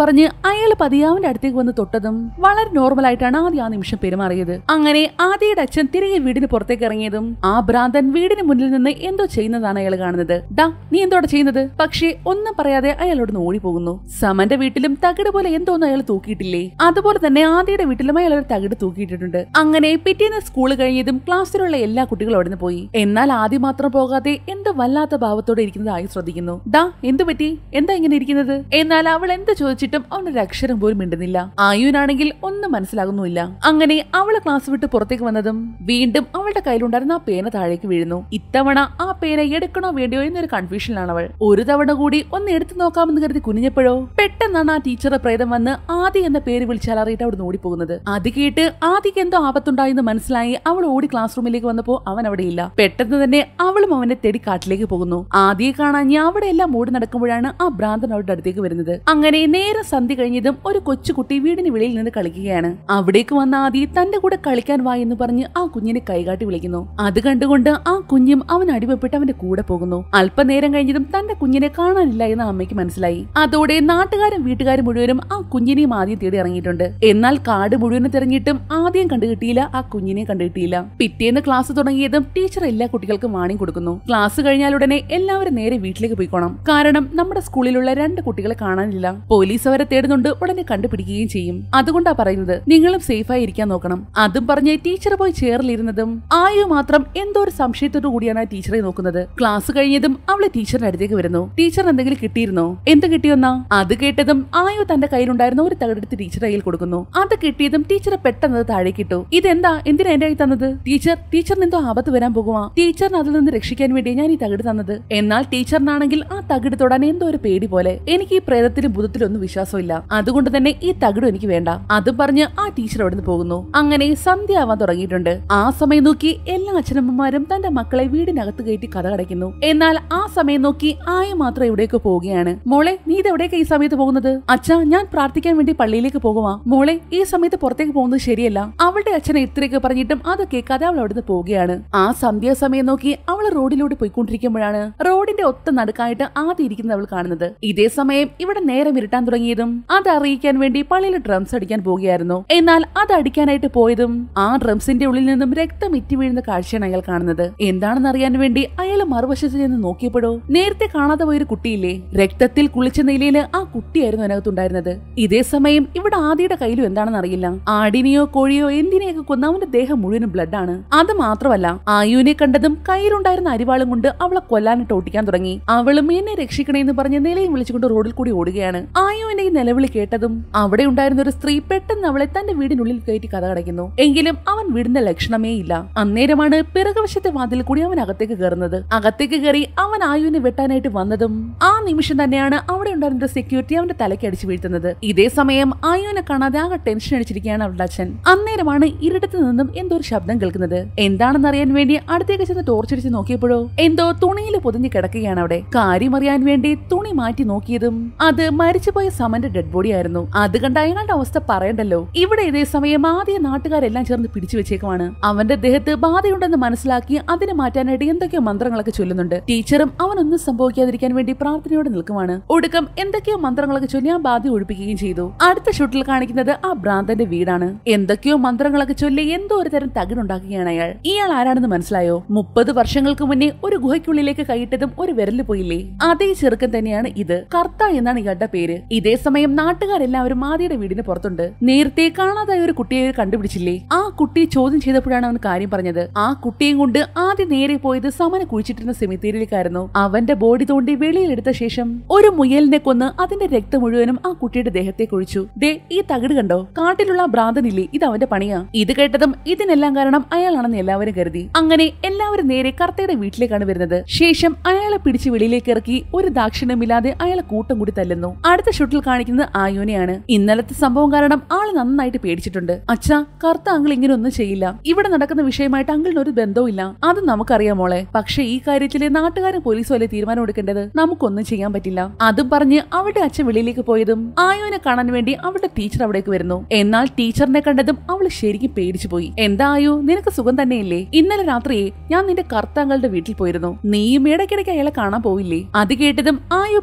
പറഞ്ഞ് അയാൾ പതിയാവിന്റെ അടുത്തേക്ക് വന്ന് തൊട്ടതും വളരെ നോർമൽ ആയിട്ടാണ് ആദ്യം ആ നിമിഷം പെരുമാറിയത് അങ്ങനെ ആദ്യയുടെ അച്ഛൻ തിരികെ വീടിന് പുറത്തേക്ക് ഇറങ്ങിയതും ആ ഭ്രാന്തൻ വീടിന് മുന്നിൽ നിന്ന് എന്തോ ചെയ്യുന്നതാണ് അയാൾ കാണുന്നത് ഡാ നീ എന്തോടെ ചെയ്യുന്നത് പക്ഷേ ഒന്നും പറയാതെ അയാളോട് ഓടി പോകുന്നു സമന്റെ വീട്ടിലും തകിട് പോലെ എന്തോന്നും അയാൾ തൂക്കിയിട്ടില്ലേ അതുപോലെ തന്നെ ആദ്യയുടെ വീട്ടിലും അയാൾ ഒരു തകിട് തൂക്കിയിട്ടിട്ടുണ്ട് അങ്ങനെ പിറ്റേന്ന് സ്കൂൾ കഴിഞ്ഞതും ക്ലാസ്സിലുള്ള എല്ലാ കുട്ടികളും അവിടെ നിന്ന് പോയി എന്നാൽ ആദ്യം മാത്രം പോകാതെ എന്ത് വല്ലാത്ത ഭാവത്തോടെ ഇരിക്കുന്നത് ആയി ശ്രദ്ധിക്കുന്നു ഡാ എന്തു പറ്റി എന്താ ഇങ്ങനെ ഇരിക്കുന്നത് എന്നാൽ അവൾ എന്ത് ചോദിച്ചിട്ടും അവനൊരു അക്ഷരം പോലും മിണ്ടുന്നില്ല ആയുവിനാണെങ്കിൽ ഒന്നും മനസ്സിലാകുന്നുമില്ല അങ്ങനെ അവള് ക്ലാസ് വിട്ട് പുറത്തേക്ക് വന്നതും വീണ്ടും അവളുടെ കയ്യിലുണ്ടായിരുന്ന ആ പേന താഴേക്ക് വീഴുന്നു ഇത്തവണ ആ പേന എടുക്കണോ വേണ്ടിയോ എന്നൊരു കൺഫ്യൂഷനിലാണ് അവൾ ഒരു തവണ കൂടി ഒന്ന് എടുത്തു നോക്കാമെന്ന് കരുതി കുനിഞ്ഞപ്പോഴോ പെട്ടെന്നാണ് ആ ടീച്ചറെ പ്രേതം വന്ന് ആദി എന്ന പേര് വിളിച്ചാലറിയിട്ട് അവിടെ ഓടിപ്പോകുന്നത് അത് കേട്ട് ആദിക്ക് എന്തോ ആപത്തുണ്ടായെന്ന് മനസ്സിലായി അവൾ ഓടി ക്ലാസ് റൂമിലേക്ക് വന്നപ്പോ അവൻ അവിടെ ഇല്ല പെട്ടെന്ന് തന്നെ അവളും അവനെ തേടി കാട്ടിലേക്ക് പോകുന്നു ആദിയെ കാണാൻ ഞാൻ അവിടെ എല്ലാം ഓടി നടക്കുമ്പോഴാണ് ആ ഭ്രാന്തൻ അവരുടെ അടുത്തേക്ക് വരുന്നത് അങ്ങനെ നേരെ സന്ധ്യ കഴിഞ്ഞതും ഒരു കൊച്ചുകുട്ടി വീടിന് വെളിയിൽ നിന്ന് കളിക്കുകയാണ് അവിടേക്ക് വന്ന ആദി തന്റെ കൂടെ കളിക്കാൻ വാ എന്ന് പറഞ്ഞ് ആ കുഞ്ഞിനെ കൈകാട്ടി വിളിക്കുന്നു അത് കണ്ടുകൊണ്ട് ആ കുഞ്ഞും അവൻ അടിമപ്പെട്ട് അവന്റെ കൂടെ പോകുന്നു അല്പനേരം കഴിഞ്ഞതും തന്റെ കുഞ്ഞിനെ കാണാനില്ല എന്ന് അമ്മയ്ക്ക് മനസ്സിലായി അതോടെ നാട്ടുകാരും വീട്ടുകാരും മുഴുവനും ആ കുഞ്ഞിനെയും ആദ്യം തേടി ഇറങ്ങിയിട്ടുണ്ട് എന്നാൽ കാട് മുഴുവനും തിരഞ്ഞിട്ടും ആദ്യം കണ്ടുകിട്ടിയില്ല ആ കുഞ്ഞിനെ കണ്ടുകിട്ടിയില്ല പിറ്റേന്ന് ക്ലാസ് തുടങ്ങിയതും ടീച്ചർ എല്ലാ കുട്ടികൾക്കും വാണിംഗ് കൊടുക്കുന്നു ക്ലാസ് കഴിഞ്ഞാലുടനെ എല്ലാവരും നേരെ വീട്ടിലേക്ക് പോയിക്കോണം കാരണം നമ്മുടെ സ്കൂളിലുള്ള രണ്ട് കുട്ടികളെ കാണാനില്ല പോലീസ് അവരെ തേടുന്നുണ്ട് ഉടനെ കണ്ടുപിടിക്കുകയും ചെയ്യും അതുകൊണ്ടാ പറയുന്നത് നിങ്ങളും സേഫായി ഇരിക്കാൻ നോക്കണം അതും പറഞ്ഞ് ടീച്ചർ പോയി ചേറിലിരുന്നതും ആയു മാത്രം എന്തോ ഒരു സംശയത്തോടു കൂടിയാണ് ആ ടീച്ചറെ നോക്കുന്നത് ക്ലാസ് കഴിഞ്ഞതും അവളെ ടീച്ചറിന്റെ അടുത്തേക്ക് വരുന്നു ടീച്ചർ എന്തെങ്കിലും കിട്ടിയിരുന്നോ എന്ത് കിട്ടിയൊന്നാ അത് കേട്ടതും ആയു തന്റെ കയ്യിലുണ്ടായിരുന്ന ഒരു തകടെടുത്ത് ടീച്ചറുടെ കയ്യിൽ കൊടുക്കുന്നു അത് കിട്ടിയതും ടീച്ചറെ പെട്ടെന്ന് അത് താഴേക്ക് ഇട്ടു ഇതെന്താ എന്തിനാ എന്റെ കൈ തന്നത് ടീച്ചർ ടീച്ചറിന് എന്തോ ആപത്ത് വരാൻ പോകുവാ ടീച്ചറിന് അതിൽ നിന്ന് രക്ഷിക്കാൻ വേണ്ടി ഞാൻ ഈ തകിട് തന്നത് എന്നാൽ ടീച്ചറിനാണെങ്കിൽ ആ തകിട് തൊടാൻ എന്തോ ഒരു പേടി പോലെ എനിക്ക് ഈ പ്രേതത്തിലും ഭൂതത്തിലും ഒന്നും വിശ്വാസമില്ല അതുകൊണ്ട് തന്നെ ഈ തകിടും എനിക്ക് വേണ്ട അതും പറഞ്ഞ് ആ ടീച്ചർ അവിടെ നിന്ന് പോകുന്നു അങ്ങനെ സന്ധ്യ ആവാൻ തുടങ്ങിയിട്ടുണ്ട് ആ സമയം നോക്കി എല്ലാ അച്ഛനമ്മമാരും തന്റെ മക്കളെ വീടിനകത്ത് കയറ്റി കഥ കടയ്ക്കുന്നു എന്നാൽ ആ സമയം നോക്കി ആയ മാത്രം എവിടേക്ക് പോവുകയാണ് മോളെ നീ ഇത് എവിടേക്ക് ഈ സമയത്ത് പോകുന്നത് അച്ഛാ ഞാൻ പ്രാർത്ഥിക്കാൻ വേണ്ടി പള്ളിയിലേക്ക് പോകുവാ മോളെ ഈ സമയത്ത് പുറത്തേക്ക് പോകുന്നത് ശരിയല്ല അവളുടെ അച്ഛനെ ഇത്രയൊക്കെ പറഞ്ഞിട്ടും അത് കേൾക്കാതെ അവൾ അവിടുന്ന് പോവുകയാണ് ആ സന്ധ്യാസമയം നോക്കി അവൾ റോഡിലൂടെ പോയിക്കൊണ്ടിരിക്കുമ്പോഴാണ് റോഡിന്റെ ഒത്ത നടുക്കായിട്ട് ആദ്യം ഇരിക്കുന്നത് അവൾ കാണുന്നത് ഇതേ സമയം ഇവിടെ നേരം ഇരുട്ടാൻ തുടങ്ങിയതും അത് അറിയിക്കാൻ വേണ്ടി പള്ളിയിൽ ഡ്രംസ് അടിക്കാൻ പോവുകയായിരുന്നു എന്നാൽ അത് അടിക്കാനായിട്ട് പോയതും ആ ഡ്രംസിന്റെ ഉള്ളിൽ നിന്നും രക്തം ഇറ്റി വീഴുന്ന കാഴ്ചയാണ് അയാൾ കാണുന്നത് എന്താണെന്ന് അറിയാൻ വേണ്ടി അയാൾ മറുവശത്ത് ചെന്ന് നോക്കിയപ്പോഴോ നേരത്തെ കാണാതെ പോയൊരു കുട്ടിയില്ലേ രക്തത്തിൽ കുളിച്ച നിലയിൽ ആ കുട്ടിയായിരുന്നു അതിനകത്തുണ്ടായിരുന്നത് ഇതേ സമയം ഇവിടെ ആദിയുടെ കയ്യിലും എന്താണെന്ന് അറിയില്ല ആടിനെയോ കോഴിയോ എന്തിനെയൊക്കെ കൊന്ന അവന്റെ ദേഹം മുഴുവനും ബ്ലഡ് ആണ് അത് മാത്രമല്ല ആയുവിനെ കണ്ടതും കയ്യിലുണ്ടായിരുന്ന അരിവാളും കൊണ്ട് അവളെ കൊല്ലാനിട്ട് ഓട്ടിക്കാൻ തുടങ്ങി അവളും എന്നെ രക്ഷിക്കണേ എന്ന് പറഞ്ഞ് നിലയും വിളിച്ചുകൊണ്ട് റോഡിൽ കൂടി ഓടുകയാണ് ആയുവിന്റെ ഈ നിലവിളി കേട്ടതും അവിടെ ഉണ്ടായിരുന്ന ഒരു സ്ത്രീ പെട്ടെന്ന് അവളെ തന്റെ വീടിനുള്ളിൽ കയറ്റി കഥ കടയ്ക്കുന്നു എങ്കിലും അവൻ വീടിന്റെ ലക്ഷണമേ ഇല്ല അന്നേരമാണ് പിറകുവശത്തെ വാതിൽ കൂടി അവൻ അകത്തേക്ക് കയറുന്നത് അകത്തേക്ക് കയറി അവൻ ആയുവിനെ വെട്ടാനായിട്ട് വന്നതും ആ നിമിഷം തന്നെയാണ് അവിടെ ഉണ്ടായിരുന്ന സെക്യൂരിറ്റി അവന്റെ തലയ്ക്ക് അടിച്ചു വീഴ്ത്തുന്നത് ഇതേ സമയം ആയുവിനെ കാണാതെ ആകെ ടെൻഷൻ അടിച്ചിരിക്കുകയാണ് അവളുടെ അച്ഛൻ അന്നേരമാണ് ഇരിടത്ത് നിന്നും എന്തോ ഒരു ശബ്ദം കേൾക്കുന്നത് എന്താണെന്ന് അറിയാൻ വേണ്ടി അടുത്തേക്ക് ചെന്ന് ടോർച്ചടിച്ച് നോക്കിയപ്പോഴോ എന്തോ തുണിയിൽ പൊതിഞ്ഞ് കിടക്കുകയാണ് അവിടെ കാര്യം അറിയാൻ വേണ്ടി തുണി മാറ്റി നോക്കിയതും അത് മരിച്ചുപോയ സമന്റെ ഡെഡ് ബോഡി ആയിരുന്നു അത് കണ്ട അയാളുടെ അവസ്ഥ പറയണ്ടല്ലോ ഇവിടെ ഇതേ സമയം ആദ്യ നാട്ടുകാരെല്ലാം ചേർന്ന് പിടിച്ചു വെച്ചേക്കുവാണ് അവന്റെ ദേഹത്ത് ബാധയുണ്ടെന്ന് മനസ്സിലാക്കി അതിനെ മാറ്റാനായിട്ട് എന്തൊക്കെയോ മന്ത്രങ്ങളൊക്കെ ചൊല്ലുന്നുണ്ട് ടീച്ചറും അവനൊന്നും സംഭവിക്കാതിരിക്കാൻ വേണ്ടി പ്രാർത്ഥനയോടെ നിൽക്കുവാണ് ഒടുക്കം എന്തൊക്കെയോ മന്ത്രങ്ങളൊക്കെ ചൊല്ലി ആ ബാധ ഒഴിപ്പിക്കുകയും ചെയ്തു അടുത്ത ഷൂട്ടിൽ കാണിക്കുന്നത് ആ ഭ്രാന്തന്റെ വീടാണ് എന്തൊക്കെയോ മന്ത്രങ്ങളൊക്കെ ചൊല്ലി എന്തോ ഒരു തരം തകിടുണ്ടാക്കുകയാണ് അയാൾ ഇയാൾ ആരാണെന്ന് മനസ്സിലായോ മുപ്പത് വർഷങ്ങൾക്ക് മുന്നേ ഒരു ഗുഹയ്ക്കുള്ളിലേക്ക് കൈയിട്ടതും ഒരു വിരല് പോയില്ലേ അതേ ചെറുക്കൻ തന്നെയാണ് ഇത് കർത്ത എന്നാണ് ഇയാളുടെ പേര് ഇതേ സമയം നാട്ടുകാരെല്ലാവരും ആദിയുടെ വീടിന് പുറത്തുണ്ട് നേരത്തെ കാണാതായ ഒരു കുട്ടിയെ കണ്ടുപിടിച്ചില്ലേ ആ കുട്ടിയെ ചോദ്യം ചെയ്തപ്പോഴാണ് അവൻ കാര്യം പറഞ്ഞത് ആ കുട്ടിയും കൊണ്ട് ആദ്യം നേരെ പോയത് സമന കുഴിച്ചിട്ടിരുന്ന സെമിത്തേരിയിലേക്കായിരുന്നു അവന്റെ ബോഡി തോണ്ടി വെളിയിലെടുത്ത ശേഷം ഒരു മുയലിനെ കൊന്ന് അതിന്റെ രക്തം മുഴുവനും ആ കുട്ടിയുടെ ദേഹത്തെ കുഴിച്ചു ദേ ഈ തകിട് കണ്ടോ കാട്ടിലുള്ള ആ ഭ്രാന്തനില്ലേ ഇത് അവന്റെ പണിയാ ഇത് കേട്ടതും ഇതിനെല്ലാം കാരണം അയാളാണെന്ന് എല്ലാവരും കരുതി അങ്ങനെ എല്ലാവരും നേരെ കർത്തയുടെ വീട്ടിലേക്കാണ് വരുന്നത് ശേഷം അയാളെ പിടിച്ച് വെളിയിലേക്ക് ഇറക്കി ഒരു ദാക്ഷിണ്യമില്ലാതെ അയാളെ കൂട്ടം കൂടി തല്ലുന്നു അടുത്ത ഷൂട്ടിൽ കാണിക്കുന്നത് ആയോനെയാണ് ഇന്നലത്തെ സംഭവം കാരണം ആള് നന്നായിട്ട് പേടിച്ചിട്ടുണ്ട് അച്ഛാ കർത്ത അങ്കിൾ ഇങ്ങനെ ഒന്നും ചെയ്യില്ല ഇവിടെ നടക്കുന്ന വിഷയമായിട്ട് അങ്കിളിന് ഒരു ബന്ധവും ഇല്ല അത് നമുക്കറിയാം മോളെ പക്ഷെ ഈ കാര്യത്തില് നാട്ടുകാരും പോലീസും അല്ലേ തീരുമാനം എടുക്കേണ്ടത് നമുക്കൊന്നും ചെയ്യാൻ പറ്റില്ല അതും പറഞ്ഞ് അവളുടെ അച്ഛൻ വെളിയിലേക്ക് പോയതും ആയോനെ കാണാൻ വേണ്ടി അവളുടെ ടീച്ചർ അവിടേക്ക് വരുന്നു എന്നാൽ ടീച്ചറിനെ കണ്ടതും അവൾ ശരിക്കും പേടിച്ചു പോയി എന്താ ആയോ നിനക്ക് സുഖം തന്നെയില്ലേ ഇന്നലെ രാത്രിയെ ഞാൻ നിന്റെ കർത്താങ്കളുടെ വീട്ടിൽ പോയിരുന്നു നീയും ഇടയ്ക്കിടയ്ക്ക് അയാളെ കാണാൻ പോവില്ലേ അത് കേട്ടതും ആയോ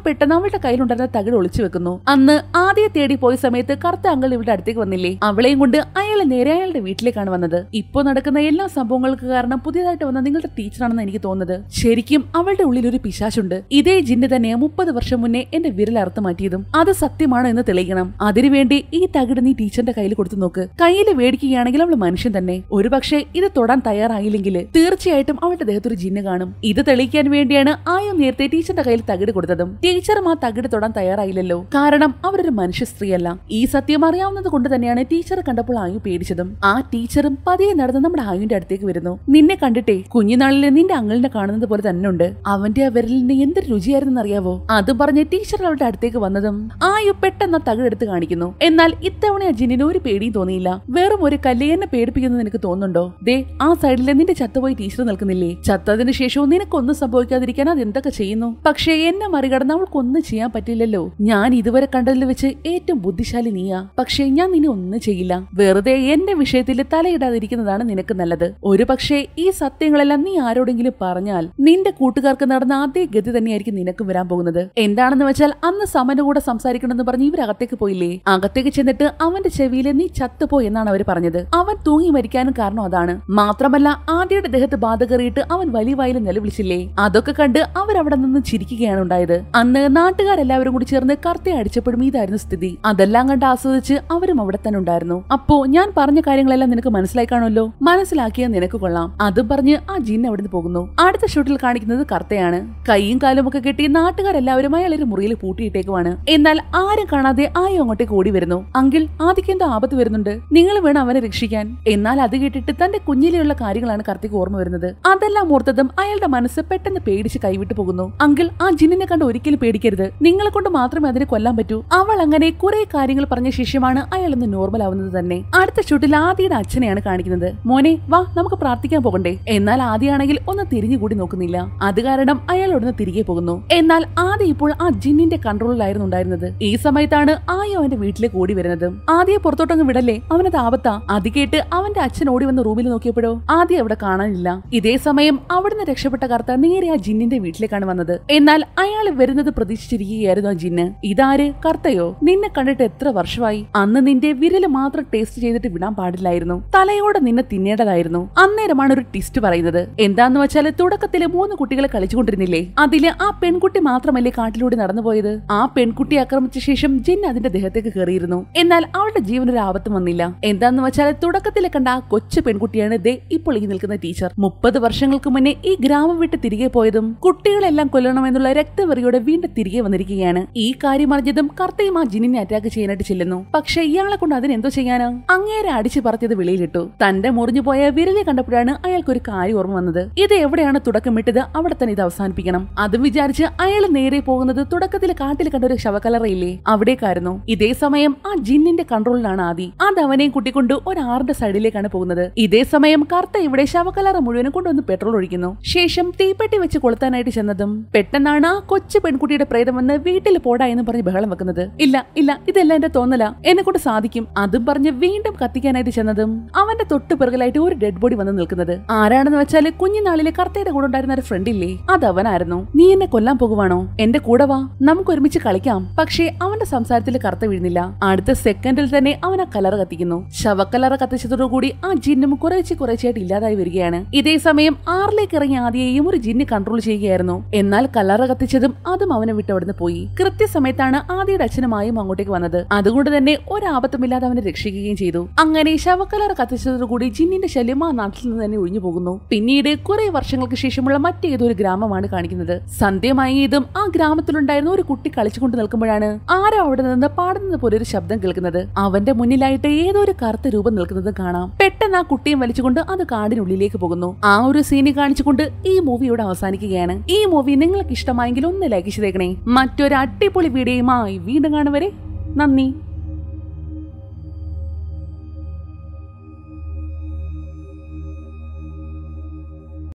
പെട്ടെന്ന് അവളുടെ കയ്യിലുണ്ടായിരുന്ന തകിട് ഒളിച്ചു വെക്കുന്നു അന്ന് ആദ്യം തേടി പോയ സമയത്ത് കറുത്ത അങ്കൾ ഇവിടെ അടുത്തേക്ക് വന്നില്ലേ അവളെയും കൊണ്ട് അയാൾ നേരെ അയാളുടെ വീട്ടിലേക്കാണ് വന്നത് ഇപ്പൊ നടക്കുന്ന എല്ലാ സംഭവങ്ങൾക്ക് കാരണം പുതിയതായിട്ട് വന്ന നിങ്ങളുടെ ടീച്ചറാണെന്ന് എനിക്ക് തോന്നുന്നത് ശരിക്കും അവളുടെ ഉള്ളിൽ ഒരു പിശാശുണ്ട് ഇതേ ജിന്ന് തന്നെ മുപ്പത് വർഷം മുന്നേ എന്റെ വിരൽ അറുത്ത് മാറ്റിയതും അത് സത്യമാണോ എന്ന് തെളിയിക്കണം അതിനുവേണ്ടി ഈ തകിട് നീ ടീച്ചറിന്റെ കയ്യിൽ കൊടുത്തു നോക്ക് കയ്യിൽ മേടിക്കുകയാണെങ്കിൽ അവൾ മനുഷ്യൻ തന്നെ ഒരുപക്ഷെ ഇത് തൊടാൻ തയ്യാറായില്ലെങ്കിൽ തീർച്ചയായിട്ടും അവളുടെ ദേഹത്ത് ഒരു ജിന്ന് കാണും ഇത് തെളിയിക്കാൻ വേണ്ടിയാണ് ആയോ നേരത്തെ ടീച്ചറിന്റെ കയ്യിൽ തകിട് കൊടുത്തതും ടീച്ചറും ആ തകിട് തൊടാൻ തയ്യാറായില്ലല്ലോ കാരണം അവരൊരു മനുഷ്യ സ്ത്രീയല്ല ഈ സത്യം അറിയാവുന്നത് കൊണ്ട് തന്നെയാണ് ടീച്ചർ കണ്ടപ്പോൾ ആയു പേടിച്ചതും ആ ടീച്ചറും പതിയെ നടന്ന് നമ്മുടെ ആയുവിന്റെ അടുത്തേക്ക് വരുന്നു നിന്നെ കണ്ടിട്ടേ കുഞ്ഞുനാളിൽ നിന്റെ അങ്ങളിനെ കാണുന്നത് പോലെ തന്നെ ഉണ്ട് അവന്റെ ആ വിരലിന് എന്ത് രുചിയായിരുന്നു അറിയാവോ അത് പറഞ്ഞ് ടീച്ചർ അവളുടെ അടുത്തേക്ക് വന്നതും ആയു പെട്ടെന്ന് ആ തകിടെടുത്ത് കാണിക്കുന്നു എന്നാൽ ഇത്തവണ ആ ജിന്നിന് ഒരു പേടിയും തോന്നിയില്ല വെറും ഒരു കല്ല് എന്നെ പേടിപ്പിക്കുന്നത് നിനക്ക് തോന്നുന്നുണ്ടോ ദേ ആ സൈഡിലെ നിന്റെ ചത്തുപോയി ടീച്ചർ നിൽക്കുന്നില്ലേ ചത്തതിന് ശേഷവും നിനക്കൊന്നും സംഭവിക്കാതിരിക്കാൻ അത് എന്തൊക്കെ ചെയ്യുന്നു പക്ഷേ എന്നെ മറികടന്ന് അവൾക്കൊന്നും ചെയ്യാൻ പറ്റില്ലല്ലോ ഞാൻ ഇതുവരെ കണ്ടതിൽ വെച്ച് ഏറ്റവും ബുദ്ധിശാലി നീയാ പക്ഷേ ഞാൻ നിന്നെ ഒന്നും ചെയ്യില്ല വെറുതെ എന്റെ വിഷയത്തിൽ തലയിടാതിരിക്കുന്നതാണ് നിനക്ക് നല്ലത് ഒരു പക്ഷേ ഈ സത്യങ്ങളെല്ലാം നീ ആരോടെങ്കിലും പറഞ്ഞാൽ നിന്റെ കൂട്ടുകാർക്ക് നടന്ന അതേ ഗതി തന്നെയായിരിക്കും നിനക്ക് വരാൻ പോകുന്നത് എന്താണെന്ന് വെച്ചാൽ അന്ന് സമന്റെ കൂടെ സംസാരിക്കണമെന്ന് പറഞ്ഞ് ഇവർ അകത്തേക്ക് പോയില്ലേ അകത്തേക്ക് ചെന്നിട്ട് അവന്റെ ചെവിയിൽ നീ ചത്തുപോ എന്നാണ് അവർ പറഞ്ഞത് അവൻ തൂങ്ങി മരിക്കാനും കാരണം അതാണ് മാത്രമല്ല ആദ്യയുടെ ദേഹത്ത് ബാധ കയറിയിട്ട് അവൻ വലിയ വായിൽ നിലവിളിച്ചില്ലേ അതൊക്കെ കണ്ട് അവരവിടെ നിന്ന് ചിരിക്കുകയാണ് ഉണ്ടായത് അന്ന് നാട്ടുകാരെല്ലാവരും കൂടി ചേർന്ന് കർത്തെ അടിച്ചപ്പോഴും ഇതായിരുന്നു സ്ഥിതി അതെല്ലാം കണ്ട് ആസ്വദിച്ച് അവരും അവിടെ തന്നെ ഉണ്ടായിരുന്നു അപ്പോ ഞാൻ പറഞ്ഞ കാര്യങ്ങളെല്ലാം നിനക്ക് മനസ്സിലായി കാണുമല്ലോ മനസ്സിലാക്കിയാൽ നിനക്ക് കൊള്ളാം അത് പറഞ്ഞ് ആ ജിൻ അവിടുന്ന് പോകുന്നു അടുത്ത ഷൂട്ടിൽ കാണിക്കുന്നത് കർത്തയാണ് കൈയും കാലും ഒക്കെ കെട്ടി നാട്ടുകാരെല്ലാവരും അയാൾ ഒരു മുറിയിൽ പൂട്ടിയിട്ടേക്കുവാണ് എന്നാൽ ആരും കാണാതെ ആയോ അങ്ങോട്ടേക്ക് ഓടി വരുന്നു അങ്കിൾ ആദ്യക്ക് എന്തോ ആപത്ത് വരുന്നുണ്ട് നിങ്ങൾ വേണം അവനെ രക്ഷിക്കാൻ എന്നാൽ അത് കേട്ടിട്ട് തന്റെ കുഞ്ഞിലെയുള്ള കാര്യങ്ങളാണ് കർത്തിക്ക് ഓർമ്മ വരുന്നത് അതെല്ലാം ഓർത്തതും അയാളുടെ മനസ്സ് പെട്ടെന്ന് പേടിച്ച് കൈവിട്ടു പോകുന്നു അങ്കിൾ ആ ജിന്നിനെ കണ്ട് ഒരിക്കലും പേടിക്കരുത് നിങ്ങളെ കൊണ്ട് മാത്രമേ അതിനെ കൊല്ലാൻ പറ്റൂ അവൾ അങ്ങനെ കുറെ കാര്യങ്ങൾ പറഞ്ഞ ശേഷമാണ് അയാൾ ഇന്ന് നോർമൽ ആവുന്നത് തന്നെ അടുത്ത ഷൂട്ടിൽ ആദിയുടെ അച്ഛനെയാണ് കാണിക്കുന്നത് മോനെ വാ നമുക്ക് പ്രാർത്ഥിക്കാൻ പോകണ്ടേ എന്നാൽ ആദിയാണെങ്കിൽ ഒന്ന് തിരിഞ്ഞു കൂടി നോക്കുന്നില്ല അത് കാരണം അയാൾ ഉടനെ തിരികെ പോകുന്നു എന്നാൽ ആദ്യ ഇപ്പോൾ ആ ജിന്നിന്റെ കൺട്രോളിലായിരുന്നു ഉണ്ടായിരുന്നത് ഈ സമയത്താണ് ആയോ അവന്റെ വീട്ടിലേക്ക് ഓടി വരുന്നത് ആദ്യം പുറത്തോട്ടങ്ങ് വിടല്ലേ അവനത് ആപത്താ അത് കേട്ട് അവന്റെ അച്ഛൻ ഓടി വന്ന് റൂമിൽ നോക്കിയപ്പോഴോ ആദ്യം അവിടെ കാണാനില്ല ഇതേ സമയം അവിടുന്ന് രക്ഷപ്പെട്ട കർത്ത നേരെ ആ ജിന്നിന്റെ വീട്ടിലേക്കാണ് വന്നത് എന്നാൽ അയാൾ വരുന്നത് പ്രതീക്ഷിച്ചിരിക്കുകയായിരുന്നു ആ ജിന്ന് ഇതാര് കർത്തയോ നിന്നെ കണ്ടിട്ട് എത്ര വർഷമായി അന്ന് നിന്റെ വിരല് മാത്രം ടേസ്റ്റ് ചെയ്തിട്ട് വിടാൻ പാടില്ലായിരുന്നു തലയോടെ നിന്നെ തിന്നേണ്ടതായിരുന്നു അന്നേരമാണ് ഒരു ടിസ്റ്റ് പറയുന്നത് എന്താന്ന് വെച്ചാല് തുടക്കത്തില് മൂന്ന് കുട്ടികളെ കളിച്ചുകൊണ്ടിരുന്നില്ലേ അതില് ആ പെൺകുട്ടി മാത്രമല്ലേ കാട്ടിലൂടെ നടന്നുപോയത് ആ പെൺകുട്ടി ആക്രമിച്ച ശേഷം ജിൻ അതിന്റെ ദേഹത്തേക്ക് കയറിയിരുന്നു എന്നാൽ അവളുടെ ജീവനൊരു ആപത്തും വന്നില്ല എന്താന്ന് വെച്ചാൽ തുടക്കത്തിലെ കണ്ട ആ കൊച്ചു പെൺകുട്ടിയാണ് ദേ ഇപ്പോൾ ഈ നിൽക്കുന്ന ടീച്ചർ മുപ്പത് വർഷങ്ങൾക്ക് മുന്നേ ഈ ഗ്രാമം വിട്ട് തിരികെ പോയതും കുട്ടികളെല്ലാം കൊല്ലണമെന്നുള്ള രക്തവെറിയോടെ വീണ്ടും തിരികെ വന്നിരിക്കുകയാണ് ഈ കാര്യം അറിഞ്ഞതും കർത്തയും ആ ജിന്നിനെ അറ്റാക്ക് ചെയ്യാനായിട്ട് ചെല്ലുന്നു പക്ഷെ ഇയാളെ കൊണ്ട് അതിനെന്തോ ചെയ്യാനാ അങ്ങേരെ അടിച്ചു പറത്തിയത് വെളിയിലിട്ടു തന്റെ മുറിഞ്ഞു പോയ വിരലി കണ്ടപ്പോഴാണ് അയാൾക്ക് ഒരു കാര്യം ഓർമ്മ വന്നത് ഇത് എവിടെയാണ് തുടക്കമിട്ടത് അവിടെ തന്നെ ഇത് അവസാനിപ്പിക്കണം അതും വിചാരിച്ച് അയാൾ നേരെ പോകുന്നത് തുടക്കത്തിൽ കാട്ടിൽ കണ്ട ഒരു ശവകലറയില്ലേ അവിടേക്കായിരുന്നു ഇതേ സമയം ആ ജിന്നിന്റെ കൺട്രോളിലാണ് ആദി അത് അവനെയും കൂട്ടിക്കൊണ്ട് ഒരു ആറിന്റെ സൈഡിലേക്കാണ് പോകുന്നത് ഇതേ സമയം കർത്ത ഇവിടെ ശവകലറ മുഴുവനും കൊണ്ടുവന്ന് പെട്രോൾ ഒഴിക്കുന്നു ശേഷം തീപ്പെട്ടി വെച്ച് കൊളുത്താനായിട്ട് ചെന്നതും പെട്ടെന്നാണ് ആ കൊച്ചു പെൺകുട്ടിയുടെ പ്രേതം വന്ന് വീട്ടിൽ പോടാ എന്ന് പറഞ്ഞ് ബഹളം വെക്കുന്നത് ഇല്ല ഇല്ല ഇതെല്ലാം എന്റെ തോന്നല എന്നെ കൊണ്ട് സാധിക്കും അതും പറഞ്ഞ് വീണ്ടും കത്തിക്കാനായിട്ട് ചെന്നതും അവന്റെ തൊട്ട് പിറകിലായിട്ട് ഒരു ഡെഡ് ബോഡി വന്ന് നിൽക്കുന്നത് ആരാണെന്ന് വെച്ചാല് കുഞ്ഞുനാളിലെ കർത്തയുടെ കൂടെ ഉണ്ടായിരുന്ന ഒരു ഫ്രണ്ട് ഇല്ലേ അത് അവനായിരുന്നു നീ എന്നെ കൊല്ലാൻ പോകുവാണോ എന്റെ കൂടെ വാ നമുക്ക് ഒരുമിച്ച് കളിക്കാം പക്ഷേ അവന്റെ സംസാരത്തിൽ കറുത്ത വീഴുന്നില്ല അടുത്ത സെക്കൻഡിൽ തന്നെ അവൻ ആ കലറ കത്തിക്കുന്നു ശവക്കലറ കത്തിച്ചതോടുകൂടി ആ ജിന്നും കുറേശ്ശെ കുറേശ്ശായിട്ട് ഇല്ലാതായി വരികയാണ് ഇതേ സമയം ആറിലേക്ക് ഇറങ്ങിയ ആദ്യയെയും ഒരു ജിന്ന് കൺട്രോൾ ചെയ്യുകയായിരുന്നു എന്നാൽ കലറ കത്തിച്ചതും അതും അവനെ വിട്ട് അവിടുന്ന് പോയി കൃത്യസമയത്താണ് ആദ്യയുടെ അച്ഛനുമായും അങ്ങോട്ടേക്ക് വന്നത് അതുകൊണ്ട് തന്നെ ഒരാപത്തുമില്ലാതെ അവനെ രക്ഷിക്കുകയും ചെയ്തു അങ്ങനെ ശവക്കലറ കത്തിച്ചതോടുകൂടി ജിന്നിന്റെ ശല്യം ആ നാട്ടിൽ നിന്ന് തന്നെ ഒഴിഞ്ഞു പോകുന്നു പിന്നീട് കുറെ വർഷങ്ങൾക്ക് ശേഷമുള്ള മറ്റേതൊരു ഗ്രാമമാണ് കാണിക്കുന്നത് സന്ധ്യമായതും ആ ഗ്രാമത്തിലുണ്ടായിരുന്ന ഒരു കുട്ടി കളിച്ചുകൊണ്ട് നിൽക്കുമ്പോഴാണ് ആരോ അവിടെ നിന്ന് പാടുന്നത് പോലെ ഒരു ശബ്ദം കേൾക്കുന്നത് അവന്റെ മുന്നിലായിട്ട് ഏതോ ഒരു കറുത്ത രൂപം നിൽക്കുന്നത് കാണാം പെട്ടെന്ന് ആ കുട്ടിയെ വലിച്ചുകൊണ്ട് അത് കാടിനുള്ളിലേക്ക് പോകുന്നു ആ ഒരു സീന് കാണിച്ചുകൊണ്ട് ഈ മൂവി ഇവിടെ അവസാനിക്കുകയാണ് ഈ മൂവി നിങ്ങൾക്ക് ഇഷ്ടമായെങ്കിൽ ഒന്ന് ലൈക്ക് ചെയ്തേക്കണേ മറ്റൊരു അടിപൊളി വീഡിയോയുമായി വീണ്ടും കാണുവരെ നന്ദി